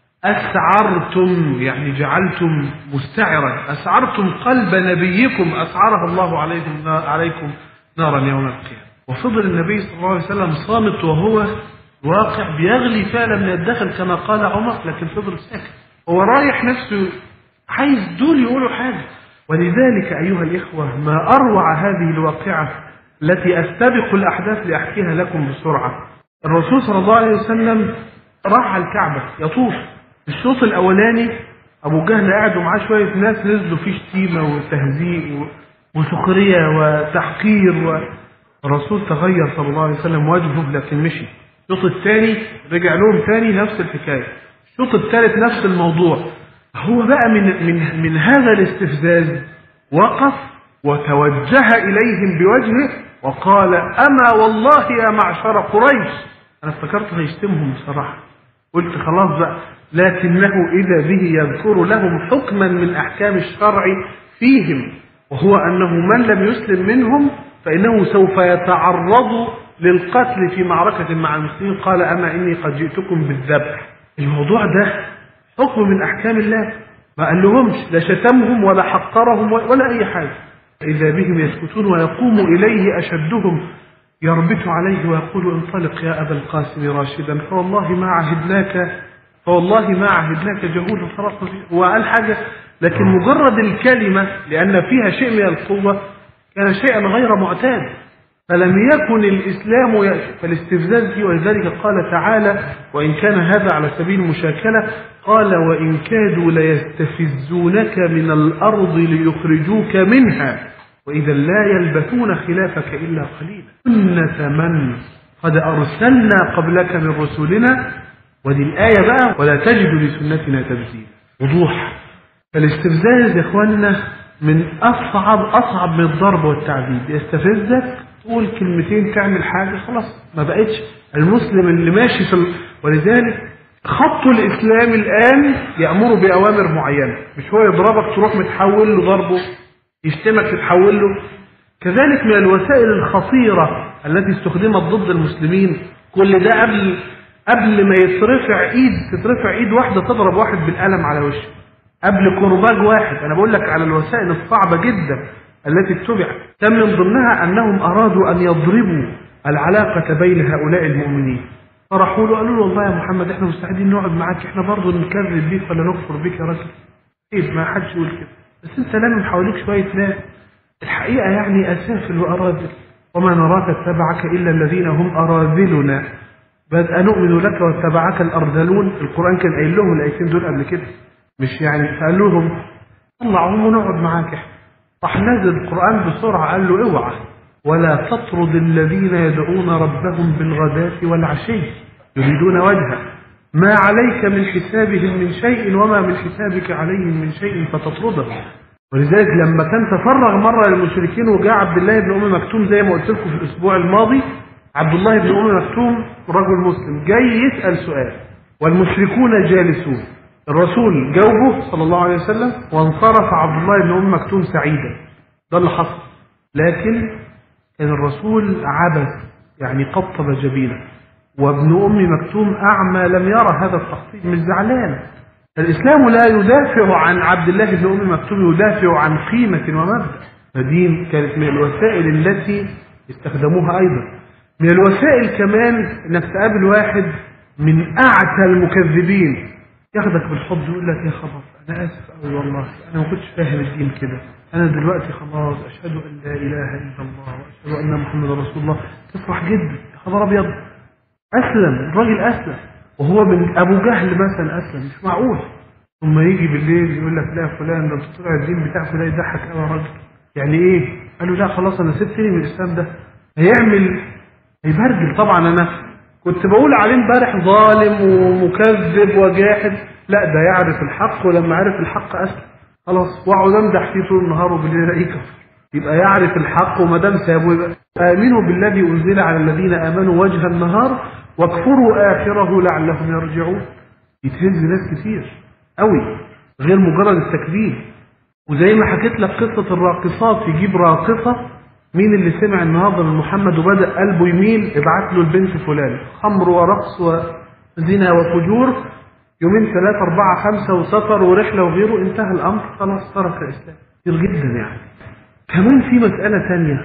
S2: اسعرتم يعني جعلتم مستعرا اسعرتم قلب نبيكم اسعرها الله عليكم عليكم نارا يوم القيامه وفضل النبي صلى الله عليه وسلم صامت وهو واقع بيغلي فعلا من الداخل كما قال عمر لكن فضل ساكت هو رايح نفسه عايز دول يقولوا حاجه ولذلك أيها الإخوة ما أروع هذه الواقعة التي أستبق الأحداث لأحكيها لكم بسرعة الرسول صلى الله عليه وسلم راح على الكعبة يطوف الشوط الأولاني أبو جهل قاعد ومعاه شوية ناس نزلوا فيه شتيمة وتهزيء وسخرية وتحقير الرسول تغير صلى الله عليه وسلم وجهه لكن مشي الشوط الثاني رجع لهم ثاني نفس الحكاية الشوط الثالث نفس الموضوع هو بقى من من من هذا الاستفزاز وقف وتوجه اليهم بوجهه وقال اما والله يا معشر قريش انا افتكرت هيشتمهم بصراحه قلت خلاص بقى لكنه اذا به يذكر لهم حكما من احكام الشرع فيهم وهو انه من لم يسلم منهم فانه سوف يتعرض للقتل في معركه مع المسلمين قال اما اني قد جئتكم بالذبح الموضوع ده حكم من احكام الله ما قال لهمش لا شتمهم ولا حقرهم ولا اي حاجه اذا بهم يسكتون ويقوم اليه اشدهم يربت عليه ويقول انطلق يا ابا القاسم راشدا فوالله ما عهدناك فوالله ما عهدناك جهولا خلاص هو قال حاجه لكن مجرد الكلمه لان فيها شيء من القوه كان شيئا غير معتاد فلم يكن الإسلام فالاستفزاز فيه ولذلك قال تعالى وإن كان هذا على سبيل المشاكلة قال وإن كادوا ليستفزونك من الأرض ليخرجوك منها وإذا لا يلبثون خلافك إلا قليلا سنة من قد أرسلنا قبلك من رسلنا ودي الآية بقى ولا تجد لسنتنا تبديلا وضوح فالاستفزاز يا إخواننا من أصعب أصعب من الضرب والتعذيب يستفزك تقول كلمتين تعمل حاجة خلاص ما بقتش المسلم اللي ماشي في ال... ولذلك خط الإسلام الآن يأمر بأوامر معينة مش هو يضربك تروح متحول له ضربه يشتمك تتحول له كذلك من الوسائل الخطيرة التي استخدمت ضد المسلمين كل ده قبل قبل ما يترفع ايد تترفع ايد واحدة تضرب واحد بالقلم على وشه قبل كرباج واحد انا بقول لك على الوسائل الصعبة جدا التي اتبعت كان من ضمنها أنهم أرادوا أن يضربوا العلاقة بين هؤلاء المؤمنين فراحوا له قالوا له والله يا محمد احنا مستعدين نقعد معاك احنا برضه نكذب بيك ولا نكفر بيك يا راجل ايه ما حدش يقول كده بس انت لامم حواليك شويه ناس الحقيقه يعني اسافل واراذل وما نراك اتبعك الا الذين هم اراذلنا بل انؤمن لك واتبعك الارذلون القران كان قايل لهم الايتين دول قبل كده مش يعني فقال لهم طلعهم ونقعد معاك احنا راح نزل القرآن بسرعة قال له اوعى ولا تطرد الذين يدعون ربهم بالغداة والعشي يريدون وجهه ما عليك من حسابهم من شيء وما من حسابك عليهم من شيء فتطردهم ولذلك لما كان تفرغ مرة للمشركين وجاء عبد الله بن أم مكتوم زي ما قلت لكم في الأسبوع الماضي عبد الله بن أم مكتوم رجل مسلم جاي يسأل سؤال والمشركون جالسون الرسول جاوبه صلى الله عليه وسلم وانصرف عبد الله بن أم مكتوم سعيدا ده اللي حصل لكن كان الرسول عبث يعني قطب جبينه وابن أم مكتوم أعمى لم يرى هذا التخطيط مش زعلان الإسلام لا يدافع عن عبد الله بن أم مكتوم يدافع عن قيمة ومبدأ فدي كانت من الوسائل التي استخدموها أيضا من الوسائل كمان إنك تقابل واحد من أعتى المكذبين ياخدك بالحضن يقول لك يا خبر أنا آسف أوي والله أنا ما كنتش فاهم الدين كده أنا دلوقتي خلاص أشهد أن لا إله إلا الله وأشهد أن محمد رسول الله تفرح جدا يا خبر أبيض أسلم الراجل أسلم وهو من أبو جهل مثلا أسلم مش معقول ثم يجي بالليل يقول لك لا يا فلان ده انت طلع الدين بتاعك ده يضحك قوي يا راجل يعني ايه؟ قال له لا خلاص انا سبت من الاسلام ده هيعمل هيبرجل طبعا انا كنت بقول عليه امبارح ظالم ومكذب وجاحد لا ده يعرف الحق ولما عرف الحق اسلم خلاص واقعد امدح فيه طول النهار وبالليل الاقيه كفر يبقى يعرف الحق وما دام سابه يبقى امنوا بالذي انزل على الذين امنوا وجه النهار واكفروا اخره لعلهم يرجعون يتهز ناس كتير قوي غير مجرد التكذيب وزي ما حكيت لك قصة الراقصات يجيب راقصة مين اللي سمع النهارده من محمد وبدأ قلبه يميل ابعت له البنت فلان خمر ورقص وزنا وفجور يومين ثلاثة أربعة خمسة وسفر ورحلة وغيره انتهى الأمر خلاص ترك الإسلام كتير جدا يعني كمان في مسألة تانية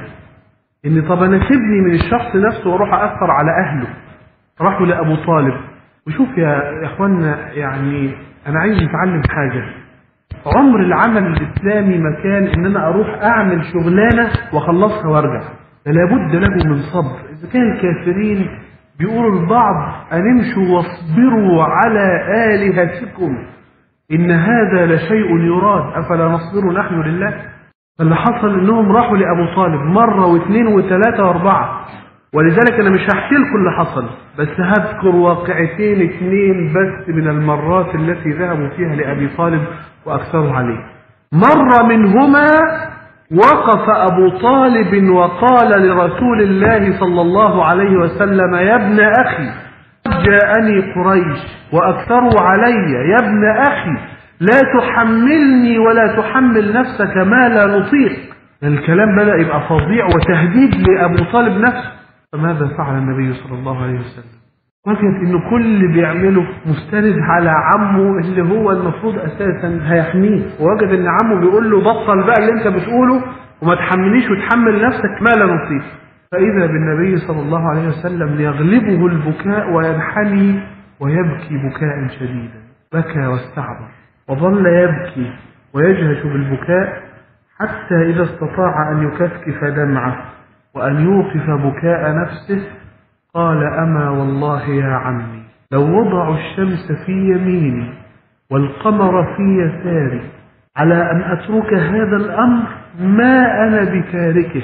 S2: إن طب أنا سيبني من الشخص نفسه وأروح أثر على أهله راحوا لأبو طالب وشوف يا يا إخوانا يعني أنا عايز نتعلم حاجة عمر العمل الإسلامي ما كان إن أنا أروح أعمل شغلانة وأخلصها وأرجع لابد له من صبر إذا كان الكافرين بيقولوا البعض أن امشوا واصبروا على آلهتكم إن هذا لشيء يراد أفلا نصبر نحن لله فاللي حصل إنهم راحوا لأبو طالب مرة واثنين وثلاثة وأربعة ولذلك أنا مش هحكي لكم اللي حصل بس هذكر واقعتين اثنين بس من المرات التي ذهبوا فيها لأبي طالب وأكثروا عليه مرة منهما وقف أبو طالب وقال لرسول الله صلى الله عليه وسلم يا ابن أخي جاءني قريش وأكثروا علي يا ابن أخي لا تحملني ولا تحمل نفسك ما لا نطيق الكلام بدأ يبقى فظيع وتهديد لأبو طالب نفسه فماذا فعل النبي صلى الله عليه وسلم وجد انه كل اللي بيعمله مستند على عمه اللي هو المفروض اساسا هيحميه ووجد ان عمه بيقول له بطل بقى اللي انت بتقوله وما تحملنيش وتحمل نفسك ما لا نطيق فاذا بالنبي صلى الله عليه وسلم يغلبه البكاء وينحني ويبكي بكاء شديدا بكى واستعبر وظل يبكي ويجهش بالبكاء حتى اذا استطاع ان يكفكف دمعه وان يوقف بكاء نفسه قال أما والله يا عمي لو وضعوا الشمس في يميني والقمر في يساري على أن أترك هذا الأمر ما أنا بتاركه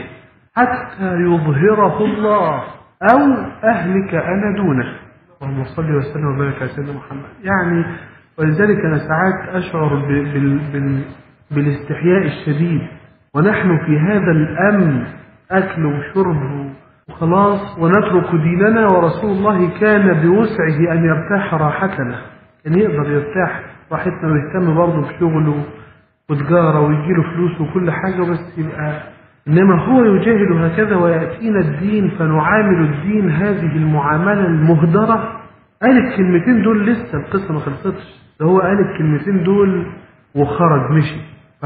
S2: حتى يظهره الله أو أهلك أنا دونه اللهم صل وسلم وبارك على سيدنا محمد يعني ولذلك أنا ساعات أشعر بال بال بالاستحياء الشديد ونحن في هذا الأمن أكل وشرب وخلاص ونترك ديننا ورسول الله كان بوسعه أن يرتاح راحتنا كان يقدر يرتاح راحتنا ويهتم برضه بشغله وتجارة ويجيله فلوس وكل حاجة بس يبقى إنما هو يجاهد هكذا ويأتينا الدين فنعامل الدين هذه المعاملة المهدرة قال الكلمتين دول لسه القصة ما خلصتش ده هو قال الكلمتين دول وخرج مشي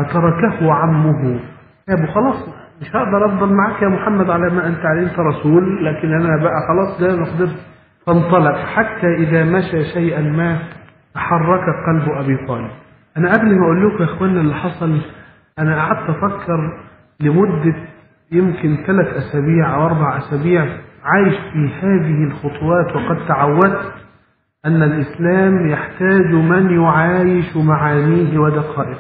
S2: فتركه عمه يا ابو خلاص مش هقدر افضل معاك يا محمد على ما انت عليه انت رسول لكن انا بقى خلاص ده ما قدرت فانطلق حتى اذا مشى شيئا ما تحرك قلب ابي طالب انا قبل ما اقول لكم يا اخوانا اللي حصل انا قعدت افكر لمده يمكن ثلاث اسابيع او اربع اسابيع عايش في هذه الخطوات وقد تعودت ان الاسلام يحتاج من يعايش معانيه ودقائقه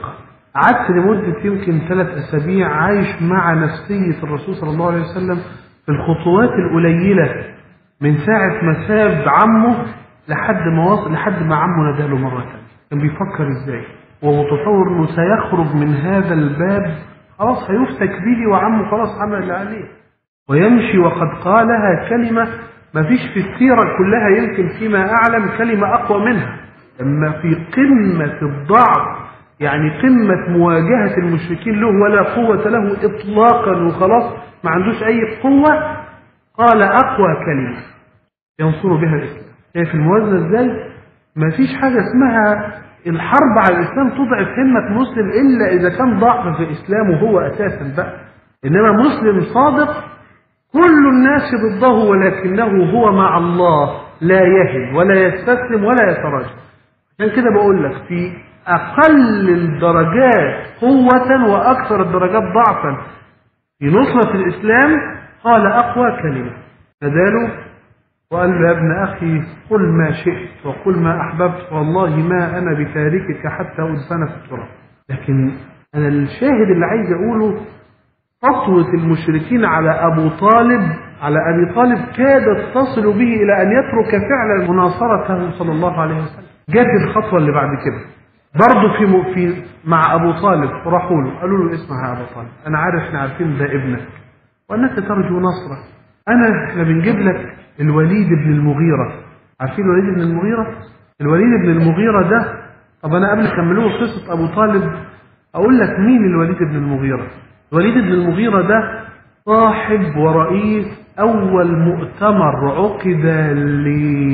S2: قعدت لمدة يمكن ثلاث أسابيع عايش مع نفسية الرسول صلى الله عليه وسلم في الخطوات القليلة من ساعة ما ساب عمه لحد ما وصل لحد ما عمه نداله مرة ثانية كان بيفكر ازاي وهو متصور انه سيخرج من هذا الباب خلاص هيفتك به وعمه خلاص عمل اللي عليه ويمشي وقد قالها كلمة ما فيش في السيرة كلها يمكن فيما أعلم كلمة أقوى منها لما في قمة الضعف يعني قمة مواجهة المشركين له ولا قوة له إطلاقا وخلاص ما عندوش أي قوة قال أقوى كلمة ينصر بها الإسلام شايف الموازنة إزاي؟ ما فيش حاجة اسمها الحرب على الإسلام تضعف همة مسلم إلا إذا كان ضعف في إسلامه هو أساسا بقى إنما مسلم صادق كل الناس ضده ولكنه هو مع الله لا يهن ولا يستسلم ولا يتراجع عشان كده بقول لك في أقل الدرجات قوة وأكثر الدرجات ضعفا في نصرة الإسلام قال أقوى كلمة فداله وقال له يا ابن أخي قل ما شئت وقل ما أحببت والله ما أنا بتاركك حتى أدفن في التراب لكن أنا الشاهد اللي عايز أقوله خطوة المشركين على أبو طالب على أبي طالب كادت تصل به إلى أن يترك فعلا مناصرته صلى الله عليه وسلم جت الخطوة اللي بعد كده برضه في في مع أبو طالب راحوا له قالوا له اسمع يا أبو طالب أنا عارف احنا عارفين ده ابنك وأنك ترجو نصره أنا احنا بنجيب لك الوليد بن المغيرة عارفين الوليد بن المغيرة الوليد بن المغيرة ده طب أنا قبل كملوه قصة أبو طالب أقول لك مين الوليد بن المغيرة الوليد بن المغيرة ده صاحب ورئيس أول مؤتمر عقد ل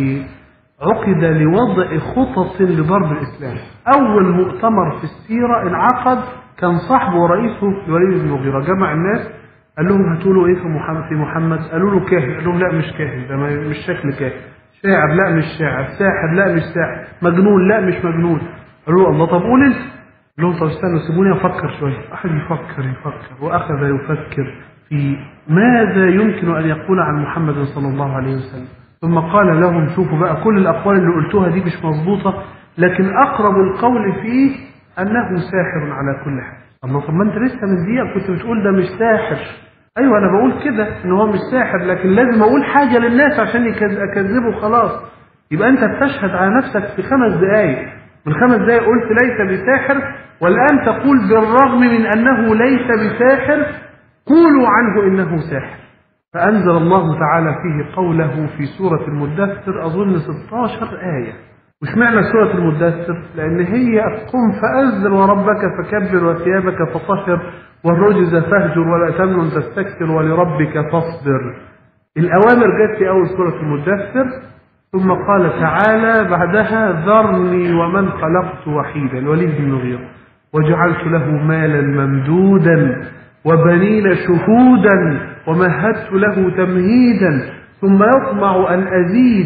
S2: عقد لوضع خطط لضرب الإسلام أول مؤتمر في السيرة انعقد كان صاحبه ورئيسه الوليد بن المغيرة جمع الناس قال لهم هاتوا له ايه في محمد في محمد قالوا له كاهن قال لهم لا مش كاهن ده ما- مش شكل كاهن شاعر لا مش شاعر ساحر لا مش ساحر مجنون لا مش مجنون قالوا له الله طب قول انت قال لهم طب استنوا سيبوني افكر شويه احد يفكر يفكر واخذ يفكر في ماذا يمكن ان يقول عن محمد صلى الله عليه وسلم ثم قال لهم شوفوا بقى كل الاقوال اللي قلتوها دي مش مظبوطه لكن اقرب القول فيه انه ساحر على كل حال الله طب ما انت لسه من دقيقه كنت بتقول ده مش ساحر ايوه انا بقول كده ان هو مش ساحر لكن لازم اقول حاجه للناس عشان يكذ- اكذبه خلاص يبقى انت بتشهد على نفسك في خمس دقائق من خمس دقائق قلت ليس بساحر والان تقول بالرغم من انه ليس بساحر قولوا عنه انه ساحر فانزل الله تعالى فيه قوله في سوره المدثر اظن 16 ايه مش معنى سورة المدثر لأن هي قم فأنزل وربك فكبر وثيابك فطهر والرجز فاهجر ولا تمنن تستكثر ولربك فاصبر الأوامر جت في أول سورة المدثر ثم قال تعالى بعدها ذرني ومن خلقت وحيدا الوليد بن المغيرة وجعلت له مالا ممدودا وبنين شهودا ومهدت له تمهيدا ثم يطمع أن أزيد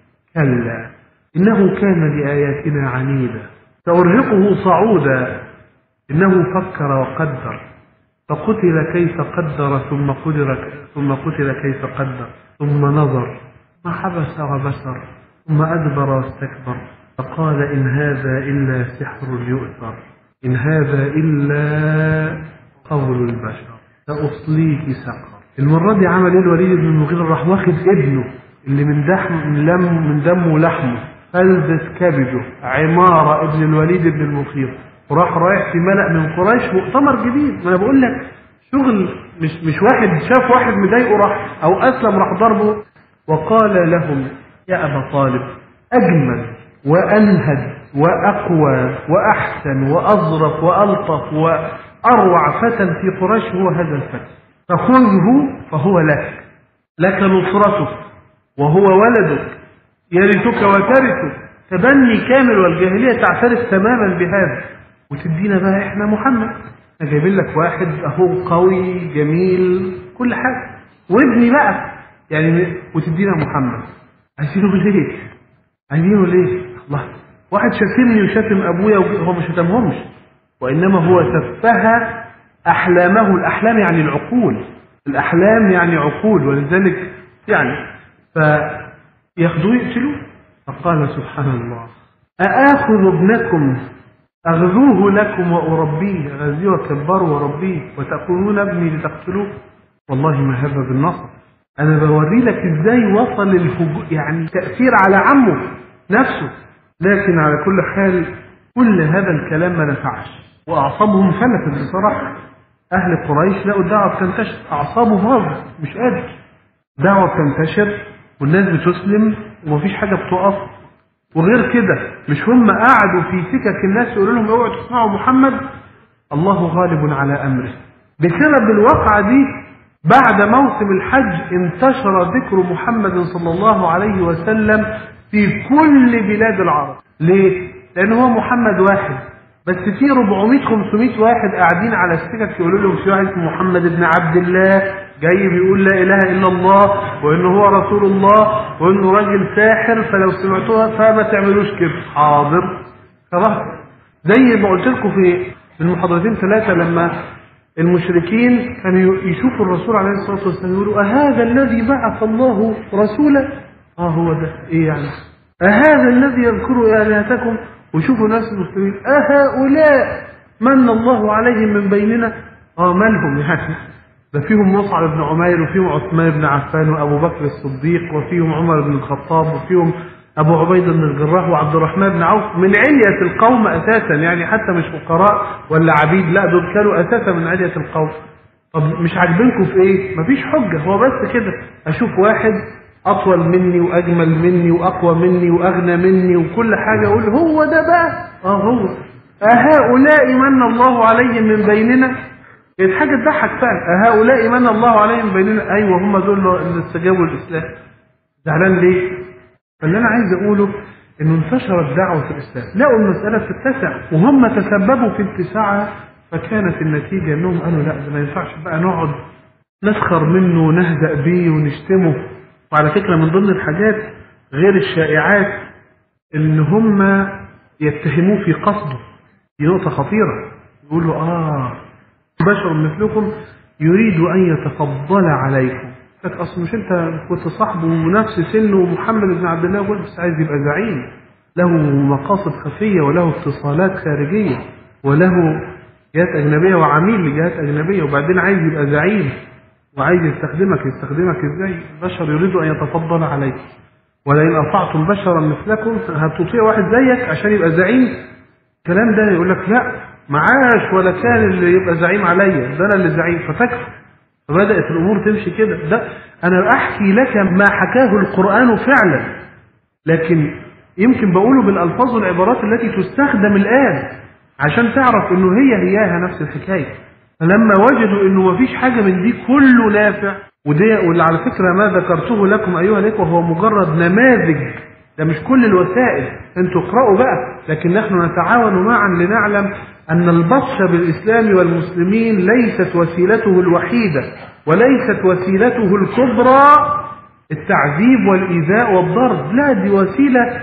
S2: كلا إنه كان لآياتنا عنيدا سأرهقه صعودا إنه فكر وقدر فقتل كيف قدر ثم قدر ثم قتل كيف قدر ثم نظر ما حبس وبصر ثم أدبر واستكبر فقال إن هذا إلا سحر يؤثر إن هذا إلا قول البشر سأصليه سقر المرة دي عمل ايه الوليد بن المغيرة راح واخد ابنه اللي من دحم من لم من دمه ولحمه فلذة كبده عمارة ابن الوليد بن المغيرة وراح رايح في ملأ من قريش مؤتمر جديد ما انا بقول لك شغل مش مش واحد شاف واحد مضايقه راح او اسلم راح ضربه وقال لهم يا ابا طالب اجمل وانهد واقوى واحسن واظرف والطف واروع فتى في قريش هو هذا الفتى فخذه فهو لك لك نصرته وهو ولدك يرثك وترثك تبني كامل والجاهلية تعترف تماما بهذا وتدينا بقى احنا محمد احنا جايبين لك واحد اهو قوي جميل كل حاجة وابني بقى يعني وتدينا محمد عايزينه ليه؟ عايزينه ليه؟ الله واحد شتمني وشتم ابويا هو ما شتمهمش وانما هو سفه احلامه الاحلام يعني العقول الاحلام يعني عقول ولذلك يعني فياخذوه يقتلوه فقال سبحان الله أآخذ ابنكم أغذوه لكم وأربيه أغذيه وكبره وأربيه وتقولون ابني لتقتلوه والله ما هذا بالنصر أنا بوري لك إزاي وصل الهجو يعني تأثير على عمه نفسه لكن على كل حال كل هذا الكلام ما نفعش وأعصابهم فلتت بصراحة أهل قريش لقوا الدعوة بتنتشر أعصابه باظت مش قادر دعوة بتنتشر والناس بتسلم ومفيش حاجة بتقف وغير كده مش هم قعدوا في سكك الناس يقولوا لهم اوعوا تسمعوا محمد الله غالب على امره بسبب الواقعة دي بعد موسم الحج انتشر ذكر محمد صلى الله عليه وسلم في كل بلاد العرب ليه؟ لأن هو محمد واحد بس في 400 500 واحد قاعدين على السكك يقولوا لهم في واحد اسمه محمد بن عبد الله جاي بيقول لا اله الا الله وانه هو رسول الله وانه راجل ساحر فلو سمعتوها فما تعملوش كده حاضر خلاص زي ما قلت لكم في المحاضرتين ثلاثه لما المشركين كانوا يشوفوا الرسول عليه الصلاه والسلام يقولوا اهذا الذي بعث الله رسولا اه هو ده ايه يعني اهذا الذي يذكر الهتكم ويشوفوا ناس المسلمين اهؤلاء من الله عليهم من بيننا اه مالهم يعني ده فيهم مصعب بن عمير وفيهم عثمان بن عفان وابو بكر الصديق وفيهم عمر بن الخطاب وفيهم ابو عبيده بن الجراح وعبد الرحمن بن عوف من علية القوم اساسا يعني حتى مش فقراء ولا عبيد لا دول كانوا اساسا من علية القوم طب مش عاجبينكم في ايه؟ مفيش حجه هو بس كده اشوف واحد اطول مني واجمل مني واقوى مني واغنى مني وكل حاجه اقول هو ده بقى اه هو اهؤلاء من الله عليهم من بيننا كانت حاجه تضحك فعلا اهؤلاء من الله عليهم من بيننا ايوه هم دول اللي استجابوا للاسلام زعلان ليه؟ فاللي انا عايز اقوله انه انتشرت دعوه الاسلام لقوا المساله بتتسع وهم تسببوا في اتساعها فكانت النتيجه انهم قالوا لا ده ما ينفعش بقى نقعد نسخر منه ونهزأ بيه ونشتمه وعلى فكرة من ضمن الحاجات غير الشائعات ان هم يتهموه في قصده دي نقطة خطيرة يقولوا اه بشر مثلكم يريد ان يتفضل عليكم لك اصل مش انت كنت صاحبه ونفس سنه ومحمد بن عبد الله يقول بس عايز يبقى زعيم له مقاصد خفية وله اتصالات خارجية وله جهات أجنبية وعميل لجهات أجنبية وبعدين عايز يبقى زعيم وعايز يستخدمك يستخدمك ازاي البشر يريد ان يتفضل عليك ولئن اطعتم بشرا مثلكم هتطيع واحد زيك عشان يبقى زعيم الكلام ده يقول لك لا معاش ولا كان اللي يبقى زعيم عليا ده انا اللي زعيم فتكفر فبدات الامور تمشي كده ده انا احكي لك ما حكاه القران فعلا لكن يمكن بقوله بالالفاظ والعبارات التي تستخدم الان عشان تعرف انه هي هياها نفس الحكايه فلما وجدوا انه مفيش حاجه من دي كله نافع ودي واللي على فكره ما ذكرته لكم ايها الاخوه هو مجرد نماذج ده مش كل الوسائل انتوا اقرأوا بقى لكن نحن نتعاون معا لنعلم ان البطش بالاسلام والمسلمين ليست وسيلته الوحيده وليست وسيلته الكبرى التعذيب والايذاء والضرب لا دي وسيله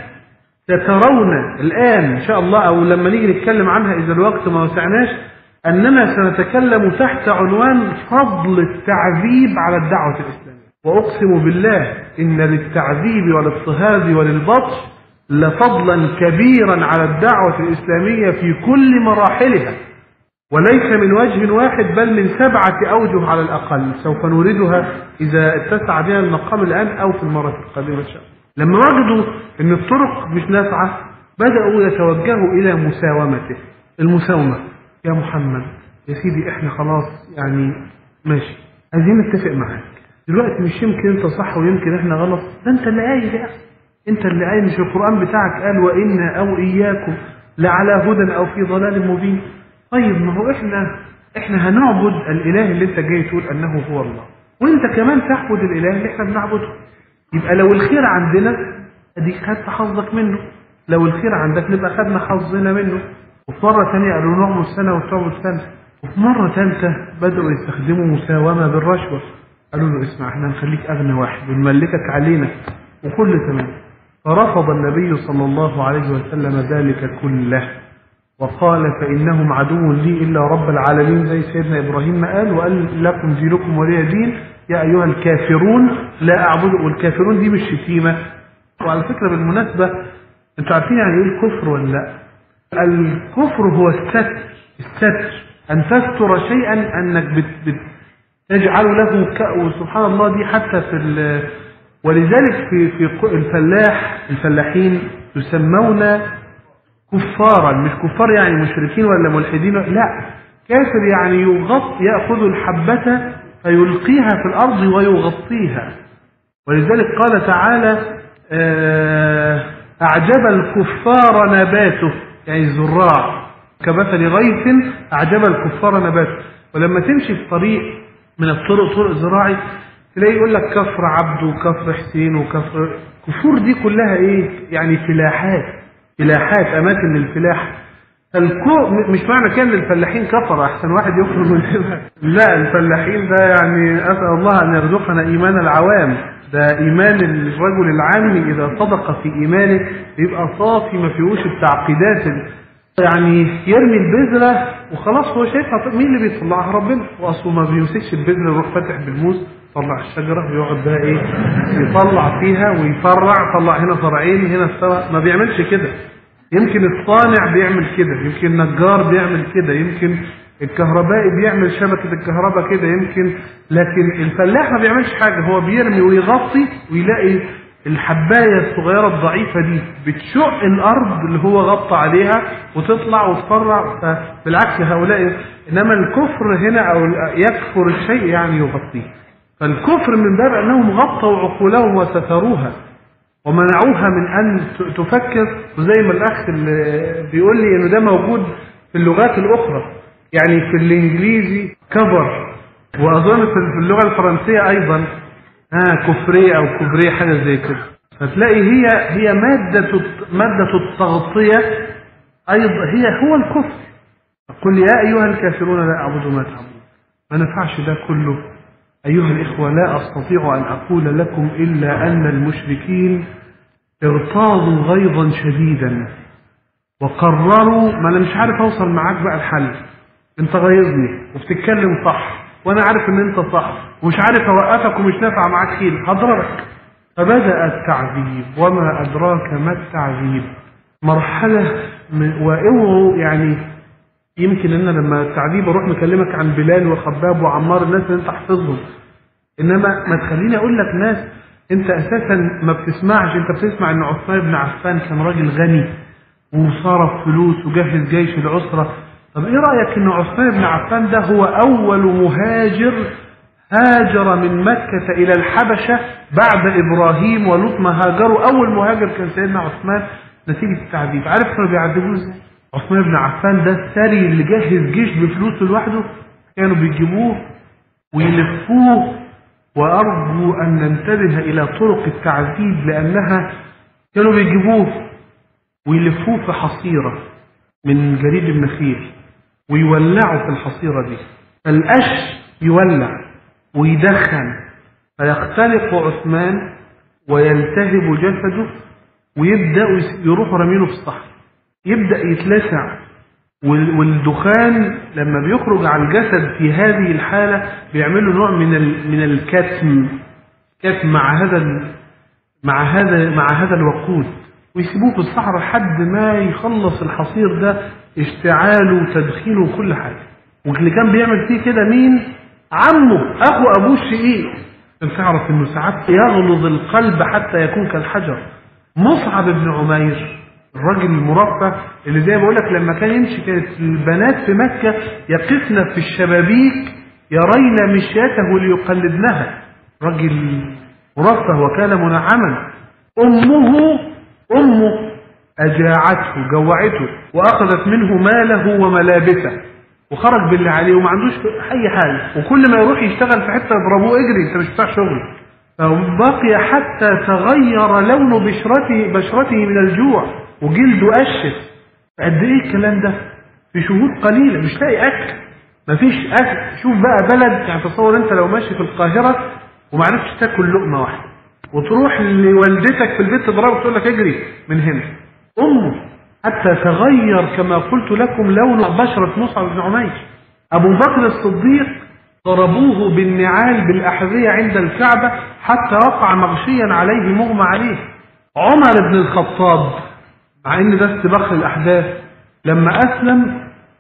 S2: سترون الان ان شاء الله او لما نيجي نتكلم عنها اذا الوقت ما وسعناش أننا سنتكلم تحت عنوان فضل التعذيب على الدعوة الإسلامية وأقسم بالله إن للتعذيب والاضطهاد وللبطش لفضلا كبيرا على الدعوة الإسلامية في كل مراحلها وليس من وجه واحد بل من سبعة أوجه على الأقل سوف نريدها إذا اتسع بها المقام الآن أو في المرة القادمة إن شاء الله لما وجدوا أن الطرق مش نافعة بدأوا يتوجهوا إلى مساومته المساومة يا محمد يا سيدي احنا خلاص يعني ماشي عايزين نتفق معاك دلوقتي مش يمكن انت صح ويمكن احنا غلط ده انت اللي قايل يا اخي انت اللي قايل مش القران بتاعك قال وانا او اياكم لعلى هدى او في ضلال مبين طيب ما هو احنا احنا هنعبد الاله اللي انت جاي تقول انه هو الله وانت كمان تعبد الاله اللي احنا بنعبده يبقى لو الخير عندنا اديك خدت حظك منه لو الخير عندك نبقى خدنا حظنا منه وفي مرة ثانية قالوا نعبد سنة وتعبد سنة وفي مرة ثالثة بدأوا يستخدموا مساومة بالرشوة قالوا له اسمع احنا هنخليك أغنى واحد ونملكك علينا وكل تمام فرفض النبي صلى الله عليه وسلم ذلك كله وقال فإنهم عدو لي إلا رب العالمين زي سيدنا إبراهيم ما قال وقال لكم دينكم ولي دين يا أيها الكافرون لا أعبد والكافرون دي مش شتيمة وعلى فكرة بالمناسبة انتوا عارفين يعني ايه الكفر ولا لا الكفر هو الستر الستر أن تستر شيئا أنك بت بت تجعل له ك... وسبحان الله دي حتى في ال... ولذلك في في ق- الفلاح الفلاحين يسمون كفارا مش كفار يعني مشركين ولا ملحدين لا كافر يعني يغط يأخذ الحبة فيلقيها في الأرض ويغطيها ولذلك قال تعالى آه، أعجب الكفار نباته يعني الزراع كمثل غيث أعجب الكفار نباته ولما تمشي في طريق من الطرق طرق زراعي تلاقي يقول لك كفر عبد وكفر حسين وكفر كفور دي كلها ايه يعني فلاحات فلاحات اماكن للفلاح الكو مش معنى كان الفلاحين كفر احسن واحد يخرج من هنا لا الفلاحين ده يعني اسال الله ان يرزقنا ايمان العوام ده ايمان الرجل العامي اذا صدق في ايمانه يبقى صافي ما فيهوش التعقيدات ال- يعني يرمي البذره وخلاص هو شايفها مين اللي بيطلعها ربنا واصله ما بيمسكش البذره يروح فاتح بالموس طلع الشجره ويقعد بقى ايه يطلع فيها ويفرع طلع هنا فرعين هنا السبع ما بيعملش كده يمكن الصانع بيعمل كده يمكن النجار بيعمل كده يمكن الكهربائي بيعمل شبكة الكهرباء كده يمكن لكن الفلاح ما بيعملش حاجة هو بيرمي ويغطي ويلاقي الحباية الصغيرة الضعيفة دي بتشق الأرض اللي هو غطى عليها وتطلع وتفرع بالعكس هؤلاء إنما الكفر هنا أو يكفر الشيء يعني يغطيه فالكفر من باب أنهم غطوا عقولهم وستروها ومنعوها من أن ت- تفكر وزي ما الأخ اللي بيقول لي إنه ده موجود في اللغات الأخرى يعني في الإنجليزي كفر وأظن في في اللغة الفرنسية أيضا ها كفرية أو كفرية حاجة زي كده فتلاقي هي هي مادة الت- مادة التغطية أيضا هي هو الكفر قل يا أيها الكافرون لا أعبد ما تعبدون ما نفعش ده كله أيها الإخوة لا أستطيع أن أقول لكم إلا أن المشركين اغتاظوا غيظا شديدا وقرروا ما أنا مش عارف أوصل معاك بقى الحل أنت غيظني وبتتكلم صح وأنا عارف إن أنت صح ومش عارف أوقفك ومش نافع معاك حيل هضربك فبدأ التعذيب وما أدراك ما التعذيب مرحلة من واوعوا يعني يمكن ان لما التعذيب اروح مكلمك عن بلال وخباب وعمار الناس اللي انت حافظهم انما ما تخليني اقول لك ناس انت اساسا ما بتسمعش انت بتسمع ان عثمان بن عفان كان راجل غني وصرف فلوس وجهز جيش العسرة طب ايه رأيك ان عثمان بن عفان ده هو اول مهاجر هاجر من مكة الى الحبشة بعد ابراهيم ولوط ما هاجروا اول مهاجر كان سيدنا عثمان نتيجة التعذيب عارف كانوا بيعذبوه ازاي عثمان بن عفان ده الثري اللي جهز جيش بفلوسه لوحده كانوا بيجيبوه ويلفوه وأرجو أن ننتبه إلى طرق التعذيب لأنها كانوا بيجيبوه ويلفوه في حصيرة من جريد النخيل ويولعوا في الحصيرة دي فالقش يولع ويدخن فيختلق عثمان ويلتهب جسده ويبدأ يروحوا رامينه في الصحراء يبدأ يتلسع وال- والدخان لما بيخرج على الجسد في هذه الحالة بيعملوا نوع من ال- من الكتم كتم مع هذا ال- مع هذا مع هذا الوقود ويسيبوه في الصحراء لحد ما يخلص الحصير ده اشتعاله وتدخينه وكل حاجة واللي كان بيعمل فيه كده مين؟ عمه أخو أبوه الشقيق عشان تعرف إنه ساعات يغلظ القلب حتى يكون كالحجر مصعب بن عمير الراجل المرفه اللي زي ما بقول لك لما كان يمشي كانت البنات في مكة يقفن في الشبابيك يرين مشياته ليقلدنها راجل مرفه وكان منعما أمه أمه أجاعته جوعته وأخذت منه ماله وملابسه وخرج باللي عليه وما عندوش أي حاجة وكل ما يروح يشتغل في حتة يضربوه اجري أنت مش بتاع شغل فبقي حتى تغير لون بشرته بشرته من الجوع وجلده قشف قد ايه الكلام ده في شهور قليله مش لاقي اكل مفيش اكل شوف بقى بلد يعني تصور انت لو ماشي في القاهره وما عرفتش تاكل لقمه واحده وتروح لوالدتك في البيت تضربك تقول لك اجري من هنا امه حتى تغير كما قلت لكم لون بشره مصعب بن عمير ابو بكر الصديق ضربوه بالنعال بالأحذية عند الكعبة حتى وقع مغشيا عليه مغمى عليه عمر بن الخطاب مع ان ده استباق للأحداث لما أسلم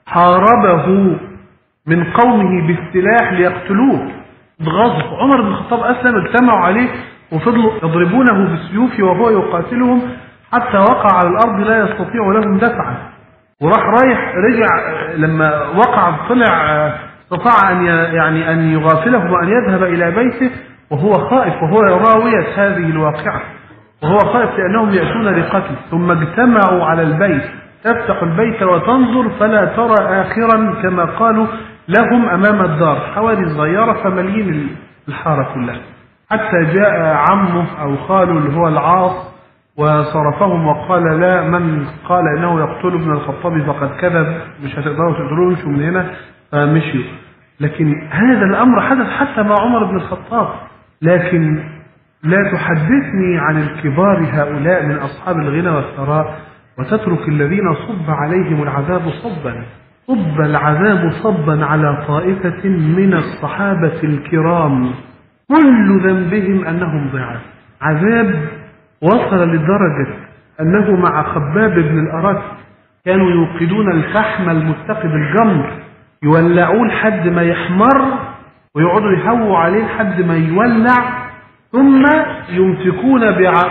S2: حاربه من قومه بالسلاح ليقتلوه بغضب عمر بن الخطاب أسلم اجتمعوا عليه وفضلوا يضربونه بالسيوف وهو يقاتلهم حتى وقع على الأرض لا يستطيع لهم دفعا وراح رايح رجع لما وقع طلع استطاع أن يعني أن يغافله وأن يذهب إلى بيته وهو خائف وهو راوية هذه الواقعة وهو خائف لأنهم يأتون لقتل ثم اجتمعوا على البيت تفتح البيت وتنظر فلا ترى آخرا كما قالوا لهم أمام الدار حوالي صغيرة فمليين الحارة كلها حتى جاء عمه أو خاله اللي هو العاص وصرفهم وقال لا من قال انه يقتل ابن الخطاب فقد كذب مش هتقدروا تقدروا يمشوا من هنا فمشيوا لكن هذا الامر حدث حتى مع عمر بن الخطاب لكن لا تحدثني عن الكبار هؤلاء من اصحاب الغنى والثراء وتترك الذين صب عليهم العذاب صبا صب العذاب صبا على طائفة من الصحابة الكرام كل ذنبهم أنهم ضعاف عذاب وصل لدرجة أنه مع خباب بن الأرات كانوا يوقدون الفحم المتقي بالجمر يولعوه لحد ما يحمر ويقعدوا يهووا عليه لحد ما يولع ثم يمسكون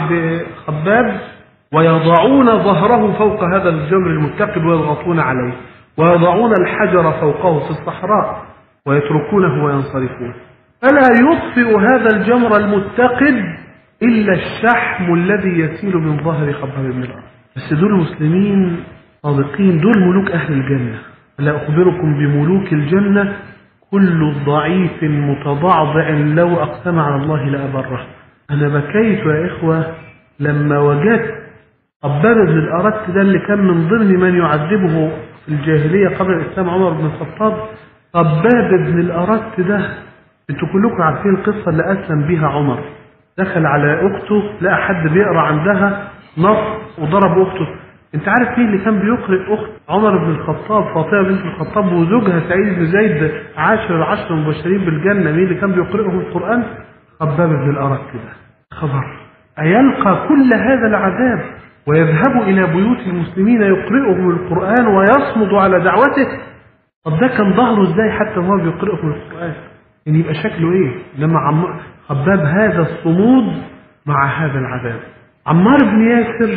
S2: بخباب ويضعون ظهره فوق هذا الجمر المتقد ويضغطون عليه ويضعون الحجر فوقه في الصحراء ويتركونه وينصرفون فلا يطفئ هذا الجمر المتقد إلا الشحم الذي يسيل من ظهر خباب بن الأرض بس دول مسلمين صادقين دول ملوك أهل الجنة ألا أخبركم بملوك الجنة كل ضعيف متضعضع لو أقسم على الله لأبره أنا بكيت يا إخوة لما وجدت خباب بن الأرت ده اللي كان من ضمن من يعذبه في الجاهلية قبل الإسلام عمر بن الخطاب خباب بن الأرت ده انتوا كلكم عارفين القصة اللي أسلم بها عمر دخل على أخته لقى حد بيقرأ عندها نص وضرب أخته انت عارف مين اللي كان بيقرأ أخت عمر بن الخطاب فاطمة بنت الخطاب وزوجها سعيد بن زيد عاشر العشر المبشرين بالجنة مين اللي كان بيقرأهم القرآن خباب بن الأرك كده خبر أيلقى كل هذا العذاب ويذهب إلى بيوت المسلمين يقرئهم القرآن ويصمد على دعوته طب ده كان ظهره ازاي حتى وهو بيقرئهم القرآن يعني يبقى شكله ايه لما عم خباب هذا الصمود مع هذا العذاب عمار بن ياسر